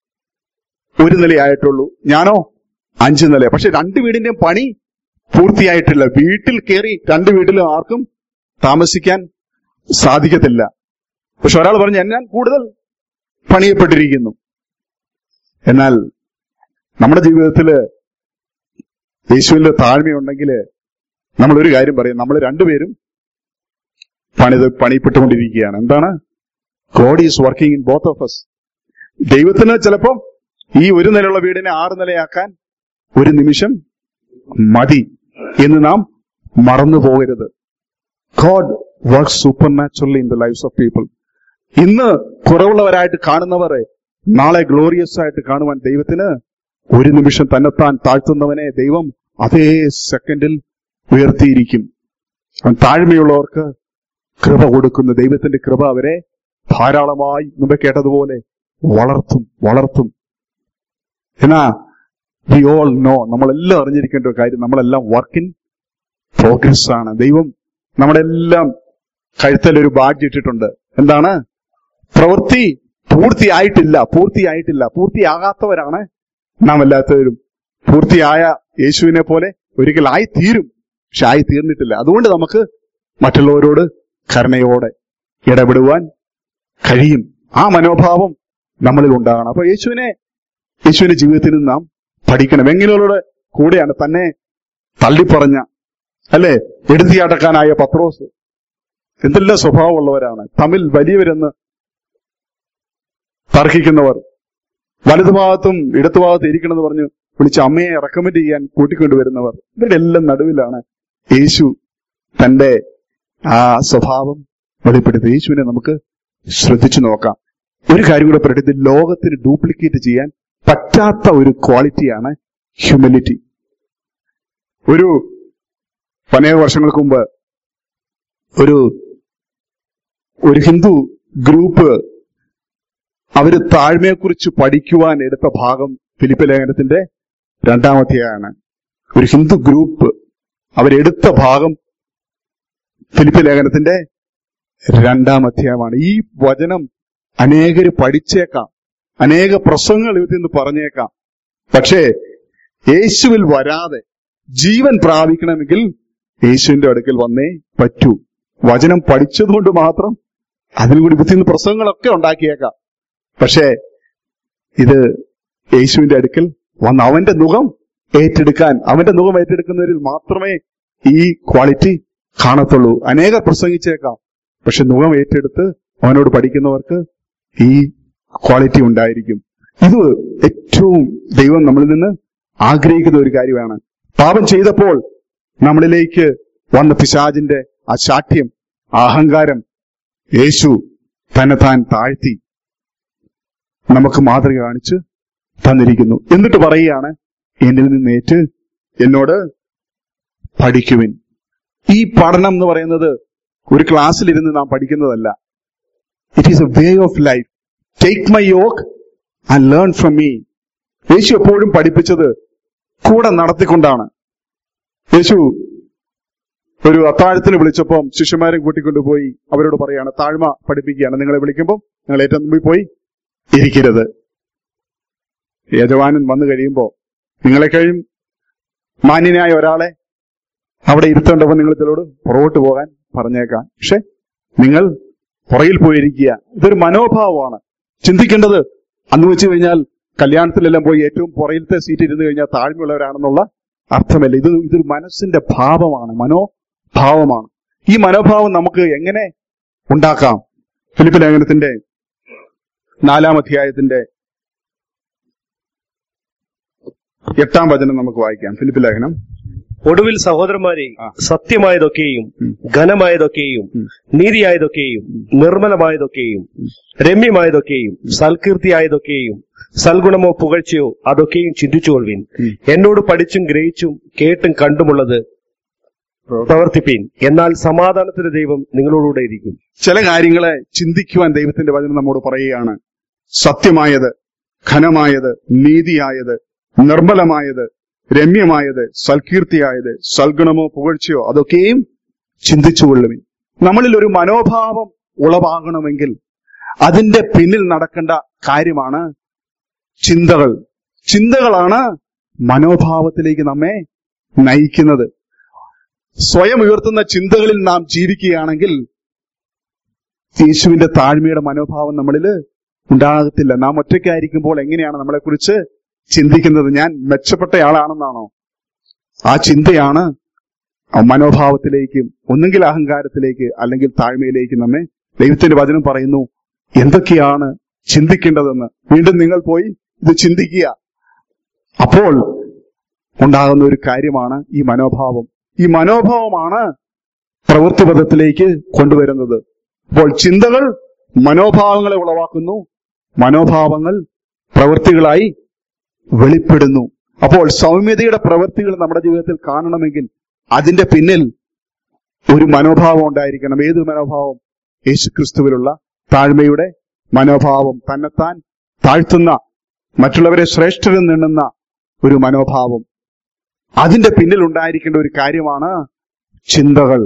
ഒരു നിലയായിട്ടുള്ളൂ ഞാനോ അഞ്ചു നില പക്ഷെ രണ്ട് വീടിന്റെയും പണി പൂർത്തിയായിട്ടില്ല വീട്ടിൽ കയറി രണ്ട് വീട്ടിലും ആർക്കും താമസിക്കാൻ സാധിക്കത്തില്ല പക്ഷെ ഒരാൾ പറഞ്ഞു ഞാൻ കൂടുതൽ പണിയപ്പെട്ടിരിക്കുന്നു എന്നാൽ നമ്മുടെ ജീവിതത്തില് യേശുവിന്റെ താഴ്മയുണ്ടെങ്കിൽ നമ്മൾ ഒരു കാര്യം പറയും നമ്മൾ രണ്ടുപേരും പണിത് പണിപ്പെട്ടുകൊണ്ടിരിക്കുകയാണ് എന്താണ് God is working in both of us ദൈവത്തിന് ചിലപ്പം ഈ ഒരു നിലയുള്ള വീടിനെ ആറ് നിലയാക്കാൻ ഒരു നിമിഷം മതി എന്ന് നാം മറന്നു പോകരുത് God work supernaturally in the lifes of people ഇന്ന് കുറവുള്ളവരായിട്ട് കാണുന്നവരെ നാളെ ഗ്ലോറിയസ് ആയിട്ട് കാണുവാൻ ദൈവത്തിന് ഒരു നിമിഷം തന്നെത്താൻ താഴ്ത്തുന്നവനെ ദൈവം അതേ സെക്കൻഡിൽ ഉയർത്തിയിരിക്കും അവൻ താഴ്മയുള്ളവർക്ക് കൃപ കൊടുക്കുന്ന ദൈവത്തിന്റെ കൃപ അവരെ ധാരാളമായി മുമ്പ് കേട്ടതുപോലെ വളർത്തും വളർത്തും എന്നാ വി ഓൾ നോ നമ്മളെല്ലാം അറിഞ്ഞിരിക്കേണ്ട ഒരു കാര്യം നമ്മളെല്ലാം വർക്ക് ഇൻ പ്രോഗ്രസ് ആണ് ദൈവം നമ്മളെല്ലാം കഴുത്തിൽ ഒരു ബാഡ്ജ് ഇട്ടിട്ടുണ്ട് എന്താണ് പ്രവൃത്തി പൂർത്തിയായിട്ടില്ല പൂർത്തിയായിട്ടില്ല പൂർത്തിയാകാത്തവരാണ് നാം എല്ലാത്തവരും പൂർത്തിയായ യേശുവിനെ പോലെ ഒരിക്കൽ ആയി തീരും പക്ഷെ ആയി തീർന്നിട്ടില്ല അതുകൊണ്ട് നമുക്ക് മറ്റുള്ളവരോട് കരുണയോടെ ഇടപെടുവാൻ കഴിയും ആ മനോഭാവം നമ്മളിൽ ഉണ്ടാകണം അപ്പൊ യേശുവിനെ യേശുവിന്റെ ജീവിതത്തിൽ നിന്ന് നാം പഠിക്കണം എങ്ങനെയുള്ള കൂടെയാണ് തന്നെ തള്ളിപ്പറഞ്ഞ അല്ലെ എടുത്തിയാട്ടക്കാനായ പത്രോസ് എന്തെല്ലാം സ്വഭാവമുള്ളവരാണ് തമ്മിൽ വലിയവരെന്ന് തർക്കിക്കുന്നവർ വലതുഭാഗത്തും ഇടതുഭാഗത്തും ഇരിക്കണമെന്ന് പറഞ്ഞ് വിളിച്ച് അമ്മയെ റെക്കമെൻഡ് ചെയ്യാൻ കൂട്ടിക്കൊണ്ടുവരുന്നവർ ഇവരുടെ എല്ലാം നടുവിലാണ് യേശു തന്റെ ആ സ്വഭാവം വെളിപ്പെടുത്തി യേശുവിനെ നമുക്ക് ശ്രദ്ധിച്ചു നോക്കാം ഒരു കാര്യം കൂടെ പറയട്ടെ ഇത് ലോകത്തിന് ഡ്യൂപ്ലിക്കേറ്റ് ചെയ്യാൻ പറ്റാത്ത ഒരു ക്വാളിറ്റിയാണ് ഹ്യൂമിലിറ്റി ഒരു അനേക വർഷങ്ങൾക്ക് മുമ്പ് ഒരു ഒരു ഹിന്ദു ഗ്രൂപ്പ് അവര് താഴ്മയെക്കുറിച്ച് പഠിക്കുവാൻ എടുത്ത ഭാഗം ഫിലിപ്പ് ലേഖനത്തിന്റെ രണ്ടാമത്തെയാണ് ഒരു ഹിന്ദു ഗ്രൂപ്പ് അവരെടുത്ത ഭാഗം ഫിലിപ്പ് ലേഖനത്തിന്റെ രണ്ടാം അധ്യായമാണ് ഈ വചനം അനേകര് പഠിച്ചേക്കാം അനേക പ്രസംഗങ്ങൾ ഇതിൽ നിന്ന് പറഞ്ഞേക്കാം പക്ഷേ യേശുവിൽ വരാതെ ജീവൻ പ്രാപിക്കണമെങ്കിൽ യേശുവിന്റെ അടുക്കൽ വന്നേ പറ്റൂ വചനം പഠിച്ചതുകൊണ്ട് മാത്രം അതിൽ കൂടി ഇതിൽ നിന്ന് പ്രസംഗങ്ങളൊക്കെ ഉണ്ടാക്കിയേക്കാം പക്ഷേ ഇത് യേശുവിന്റെ അടുക്കൽ വന്ന് അവന്റെ മുഖം ഏറ്റെടുക്കാൻ അവന്റെ മുഖം ഏറ്റെടുക്കുന്നവരിൽ മാത്രമേ ഈ ക്വാളിറ്റി കാണത്തുള്ളൂ അനേകർ പ്രസംഗിച്ചേക്കാം പക്ഷെ മുഖം ഏറ്റെടുത്ത് അവനോട് പഠിക്കുന്നവർക്ക് ഈ ക്വാളിറ്റി ഉണ്ടായിരിക്കും ഇത് ഏറ്റവും ദൈവം നമ്മളിൽ നിന്ന് ആഗ്രഹിക്കുന്ന ഒരു കാര്യമാണ് പാപം ചെയ്തപ്പോൾ നമ്മളിലേക്ക് വന്ന പിശാജിന്റെ ആ ശാഠ്യം ആ അഹങ്കാരം യേശു തന്നെ താൻ താഴ്ത്തി നമുക്ക് മാതൃക കാണിച്ച് തന്നിരിക്കുന്നു എന്നിട്ട് പറയുകയാണ് എന്നിൽ നിന്നേറ്റ് എന്നോട് പഠിക്കുവിൻ ഈ പഠനം എന്ന് പറയുന്നത് ഒരു ക്ലാസ്സിലിരുന്ന് നാം പഠിക്കുന്നതല്ല it is a way of life take my yoke and learn from me യേശു എപ്പോഴും പഠിപ്പിച്ചത് കൂടെ നടത്തിക്കൊണ്ടാണ് യേശു ഒരു അത്താഴത്തിന് വിളിച്ചപ്പം ശിഷ്യന്മാരെ കൂട്ടിക്കൊണ്ടുപോയി അവരോട് പറയാണ് താഴ്മ പഠിപ്പിക്കുകയാണ് നിങ്ങളെ വിളിക്കുമ്പോൾ നിങ്ങൾ ഏറ്റവും മുമ്പിൽ പോയി ഇരിക്കരുത് യജമാനൻ വന്നു കഴിയുമ്പോൾ നിങ്ങളെ കഴിയും മാന്യനായ ഒരാളെ അവിടെ ഇരുത്തേണ്ടപ്പോൾ നിങ്ങൾ ഇതിലോട് പുറകോട്ട് പോകാൻ പറഞ്ഞേക്കാം പക്ഷെ നിങ്ങൾ പുറകിൽ പോയിരിക്കുക ഇതൊരു മനോഭാവമാണ് ചിന്തിക്കേണ്ടത് അന്ന് വെച്ച് കഴിഞ്ഞാൽ കല്യാണത്തിലെല്ലാം പോയി ഏറ്റവും പുറയിലത്തെ സീറ്റ് ഇരുന്ന് കഴിഞ്ഞാൽ താഴ്മയുള്ളവരാണെന്നുള്ള അർത്ഥമല്ല ഇത് ഇതൊരു മനസ്സിന്റെ ഭാവമാണ് മനോഭാവമാണ് ഈ മനോഭാവം നമുക്ക് എങ്ങനെ ഉണ്ടാക്കാം ഫിലിപ്പ് ലേഖനത്തിന്റെ നാലാം അധ്യായത്തിന്റെ എട്ടാം വചനം നമുക്ക് വായിക്കാം ഫിലിപ്പ് ലേഖനം ഒടുവിൽ സഹോദരന്മാരെ ആ. സത്യമായതൊക്കെയും ഉം. ഘനമായതൊക്കെയും ഉം. നീതിയായതൊക്കെയും നിർമ്മലമായതൊക്കെയും രമ്യമായതൊക്കെയും സൽകീർത്തിയായതൊക്കെയും സൽഗുണമോ പുകഴ്ചയോ അതൊക്കെയും ചിന്തിച്ചുകൊള്ളുവിൻ ഉം. എന്നോട് പഠിച്ചും ഗ്രഹിച്ചും കേട്ടും കണ്ടുമുള്ളത് പ്രവർത്തിപ്പീൻ എന്നാൽ സമാധാനത്തിന്റെ ദൈവം നിങ്ങളോടുകൂടെ ഇരിക്കും ചില കാര്യങ്ങളെ ചിന്തിക്കുവാൻ ദൈവത്തിന്റെ വചനം നമ്മോട് പറയുകയാണ് സത്യമായത് ഘനമായത് നീതിയായത് നിർമ്മലമായത് രമ്യമായത് സൽകീർത്തിയായത് സൽഗുണമോ പുകഴ്ചയോ അതൊക്കെയും ചിന്തിച്ചുകൊള്ളുവിൻ നമ്മളിൽ ഒരു മനോഭാവം ഉളവാകണമെങ്കിൽ അതിന്റെ പിന്നിൽ നടക്കേണ്ട കാര്യമാണ് ചിന്തകൾ ചിന്തകളാണ് മനോഭാവത്തിലേക്ക് നമ്മെ നയിക്കുന്നത് സ്വയം ഉയർത്തുന്ന ചിന്തകളിൽ നാം ജീവിക്കുകയാണെങ്കിൽ യേശുവിന്റെ താഴ്മയുടെ മനോഭാവം നമ്മളിൽ ഉണ്ടാകത്തില്ല നാം ഒറ്റയ്ക്കായിരിക്കുമ്പോൾ എങ്ങനെയാണ് നമ്മളെക്കുറിച്ച് ചിന്തിക്കുന്നത് ഞാൻ മെച്ചപ്പെട്ടയാളാണെന്നാണോ ആ ചിന്തയാണ് ആ മനോഭാവത്തിലേക്ക് ഒന്നുകിൽ അഹങ്കാരത്തിലേക്ക് അല്ലെങ്കിൽ താഴ്മയിലേക്ക് നമ്മെ ദൈവത്തിന്റെ വചനം പറയുന്നു എന്തൊക്കെയാണ് ചിന്തിക്കേണ്ടതെന്ന് വീണ്ടും നിങ്ങൾ പോയി ഇത് ചിന്തിക്കുക അപ്പോൾ ഉണ്ടാകുന്ന ഒരു കാര്യമാണ് ഈ മനോഭാവം ഈ മനോഭാവമാണ് പ്രവൃത്തിപഥത്തിലേക്ക് കൊണ്ടുവരുന്നത് അപ്പോൾ ചിന്തകൾ മനോഭാവങ്ങളെ ഉളവാക്കുന്നു മനോഭാവങ്ങൾ പ്രവൃത്തികളായി വെളിപ്പെടുന്നു അപ്പോൾ സൗമ്യതയുടെ പ്രവൃത്തികൾ നമ്മുടെ ജീവിതത്തിൽ കാണണമെങ്കിൽ അതിന്റെ പിന്നിൽ ഒരു മനോഭാവം ഉണ്ടായിരിക്കണം ഏത് മനോഭാവം യേശുക്രിസ്തുവിലുള്ള താഴ്മയുടെ മനോഭാവം തന്നെത്താൻ താഴ്ത്തുന്ന മറ്റുള്ളവരെ ശ്രേഷ്ഠരിൽ നിന്നുന്ന ഒരു മനോഭാവം അതിന്റെ പിന്നിൽ ഉണ്ടായിരിക്കേണ്ട ഒരു കാര്യമാണ് ചിന്തകൾ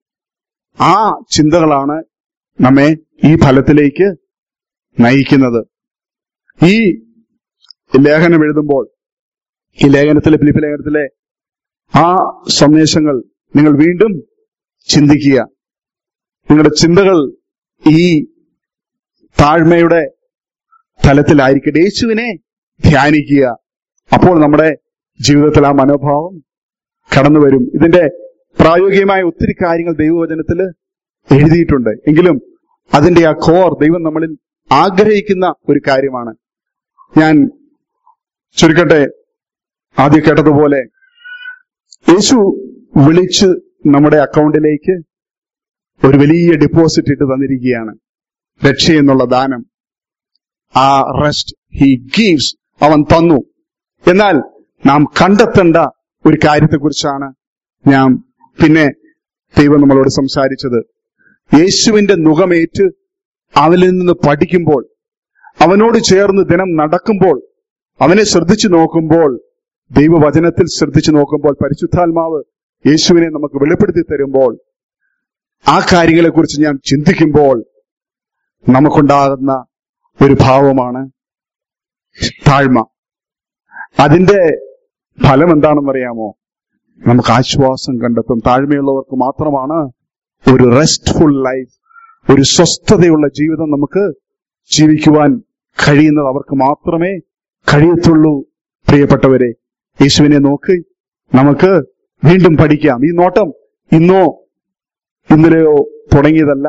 ആ ചിന്തകളാണ് നമ്മെ ഈ ഫലത്തിലേക്ക് നയിക്കുന്നത് ഈ ലേഖനം എഴുതുമ്പോൾ ഈ ലേഖനത്തിലെ ഫിലിപ്പ് ലേഖനത്തിലെ ആ സന്ദേശങ്ങൾ നിങ്ങൾ വീണ്ടും ചിന്തിക്കുക നിങ്ങളുടെ ചിന്തകൾ ഈ താഴ്മയുടെ തലത്തിലായിരിക്കട്ടെ യേശുവിനെ ധ്യാനിക്കുക അപ്പോൾ നമ്മുടെ ജീവിതത്തിൽ ആ മനോഭാവം കടന്നു വരും ഇതിന്റെ പ്രായോഗികമായ ഒത്തിരി കാര്യങ്ങൾ ദൈവവചനത്തിൽ എഴുതിയിട്ടുണ്ട് എങ്കിലും അതിന്റെ ആ കോർ ദൈവം നമ്മളിൽ ആഗ്രഹിക്കുന്ന ഒരു കാര്യമാണ് ഞാൻ ചുരുക്കട്ടെ ആദ്യം കേട്ടതുപോലെ യേശു വിളിച്ച് നമ്മുടെ അക്കൗണ്ടിലേക്ക് ഒരു വലിയ ഡെപ്പോസിറ്റ് ഇട്ട് തന്നിരിക്കുകയാണ് രക്ഷ എന്നുള്ള ദാനം ആ റെസ്റ്റ് ഹി ഗീവ്സ് അവൻ തന്നു എന്നാൽ നാം കണ്ടെത്തേണ്ട ഒരു കാര്യത്തെക്കുറിച്ചാണ് ഞാൻ പിന്നെ ദൈവം നമ്മളോട് സംസാരിച്ചത് യേശുവിന്റെ മുഖമേറ്റ് അവനിൽ നിന്ന് പഠിക്കുമ്പോൾ അവനോട് ചേർന്ന് ദിനം നടക്കുമ്പോൾ അവനെ ശ്രദ്ധിച്ചു നോക്കുമ്പോൾ ദൈവവചനത്തിൽ ശ്രദ്ധിച്ചു നോക്കുമ്പോൾ പരിശുദ്ധാത്മാവ് യേശുവിനെ നമുക്ക് വെളിപ്പെടുത്തി തരുമ്പോൾ ആ കാര്യങ്ങളെക്കുറിച്ച് ഞാൻ ചിന്തിക്കുമ്പോൾ നമുക്കുണ്ടാകുന്ന ഒരു ഭാവമാണ് താഴ്മ അതിന്റെ ഫലം എന്താണെന്നറിയാമോ നമുക്ക് ആശ്വാസം കണ്ടെത്തും താഴ്മയുള്ളവർക്ക് മാത്രമാണ് ഒരു റെസ്റ്റ്ഫുൾ ലൈഫ് ഒരു സ്വസ്ഥതയുള്ള ജീവിതം നമുക്ക് ജീവിക്കുവാൻ കഴിയുന്നത് അവർക്ക് മാത്രമേ കഴിയത്തുള്ളൂ പ്രിയപ്പെട്ടവരെ യേശുവിനെ നോക്കി നമുക്ക് വീണ്ടും പഠിക്കാം ഈ നോട്ടം ഇന്നോ ഇന്നലെയോ തുടങ്ങിയതല്ല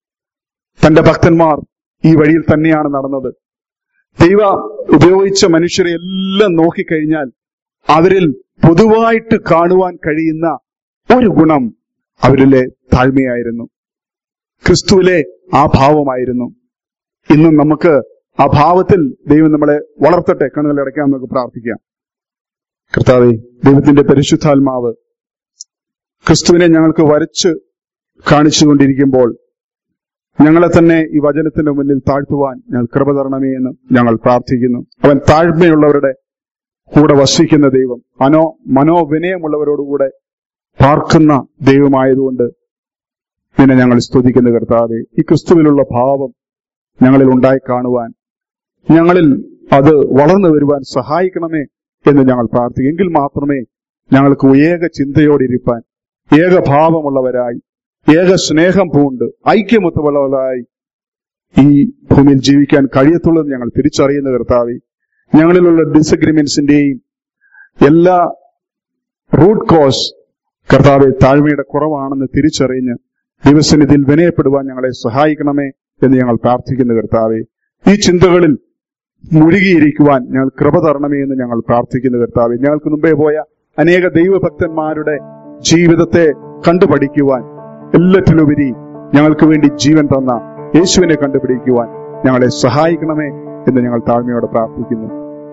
തന്റെ ഭക്തന്മാർ ഈ വഴിയിൽ തന്നെയാണ് നടന്നത് ദൈവ ഉപയോഗിച്ച മനുഷ്യരെ എല്ലാം നോക്കിക്കഴിഞ്ഞാൽ അവരിൽ പൊതുവായിട്ട് കാണുവാൻ കഴിയുന്ന ഒരു ഗുണം അവരിലെ താഴ്മയായിരുന്നു ക്രിസ്തുവിലെ ആ ഭാവമായിരുന്നു ഇന്നും നമുക്ക് ആ ഭാവത്തിൽ ദൈവം നമ്മളെ വളർത്തട്ടെ കണ്ണുകൾ അടയ്ക്കാൻ നമുക്ക് പ്രാർത്ഥിക്കാം കർത്താവെ ദൈവത്തിന്റെ പരിശുദ്ധാത്മാവ് ക്രിസ്തുവിനെ ഞങ്ങൾക്ക് വരച്ച് കാണിച്ചുകൊണ്ടിരിക്കുമ്പോൾ ഞങ്ങളെ തന്നെ ഈ വചനത്തിന്റെ മുന്നിൽ താഴ്ത്തുവാൻ ഞങ്ങൾ കൃപ തരണമേ എന്ന് ഞങ്ങൾ പ്രാർത്ഥിക്കുന്നു അവൻ താഴ്മയുള്ളവരുടെ കൂടെ വസിക്കുന്ന ദൈവം മനോ മനോവിനയമുള്ളവരോടുകൂടെ പാർക്കുന്ന ദൈവമായതുകൊണ്ട് പിന്നെ ഞങ്ങൾ സ്തുതിക്കുന്ന കർത്താവെ ഈ ക്രിസ്തുവിലുള്ള ഭാവം ഞങ്ങളിൽ ഉണ്ടായി കാണുവാൻ ഞങ്ങളിൽ അത് വളർന്നു വരുവാൻ സഹായിക്കണമേ എന്ന് ഞങ്ങൾ പ്രാർത്ഥിക്കും എങ്കിൽ മാത്രമേ ഞങ്ങൾക്ക് ഏക ചിന്തയോടിരിപ്പാൻ ഏക ഭാവമുള്ളവരായി ഏക സ്നേഹം പൂണ്ട് ഐക്യമൊത്തമുള്ളവരായി ഈ ഭൂമിയിൽ ജീവിക്കാൻ കഴിയത്തുള്ളൂ എന്ന് ഞങ്ങൾ തിരിച്ചറിയുന്ന കർത്താവെ ഞങ്ങളിലുള്ള ഡിസഗ്രിമെന്റ്സിന്റെയും എല്ലാ റൂട്ട് കോസ് കർത്താവെ താഴ്മയുടെ കുറവാണെന്ന് തിരിച്ചറിഞ്ഞ് ദിവസനിധിയിൽ വിനയപ്പെടുവാൻ ഞങ്ങളെ സഹായിക്കണമേ എന്ന് ഞങ്ങൾ പ്രാർത്ഥിക്കുന്ന കർത്താവെ ഈ ചിന്തകളിൽ മുഴുകിയിരിക്കുവാൻ ഞങ്ങൾ കൃപ തരണമേ എന്ന് ഞങ്ങൾ പ്രാർത്ഥിക്കുന്ന കർത്താവെ ഞങ്ങൾക്ക് മുമ്പേ പോയ അനേക ദൈവഭക്തന്മാരുടെ ജീവിതത്തെ കണ്ടുപഠിക്കുവാൻ എല്ലാറ്റിലുപരി ഞങ്ങൾക്ക് വേണ്ടി ജീവൻ തന്ന യേശുവിനെ കണ്ടുപിടിക്കുവാൻ ഞങ്ങളെ സഹായിക്കണമേ എന്ന് ഞങ്ങൾ താഴ്മയോടെ പ്രാർത്ഥിക്കുന്നു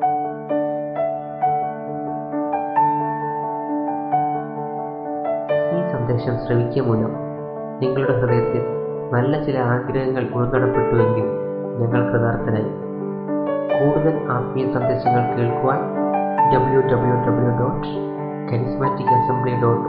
ഈ സന്ദേശം ശ്രവിക്കുക മൂലം നിങ്ങളുടെ ഹൃദയത്തിൽ നല്ല ചില ആഗ്രഹങ്ങൾ ഉൾനടപ്പെട്ടുവെങ്കിൽ ഞങ്ങൾ കൃതാർത്ഥരായി കൂടുതൽ ആത്മീയ സന്ദേശങ്ങൾ കേൾക്കുവാൻ W W W dot charismatic assembly dot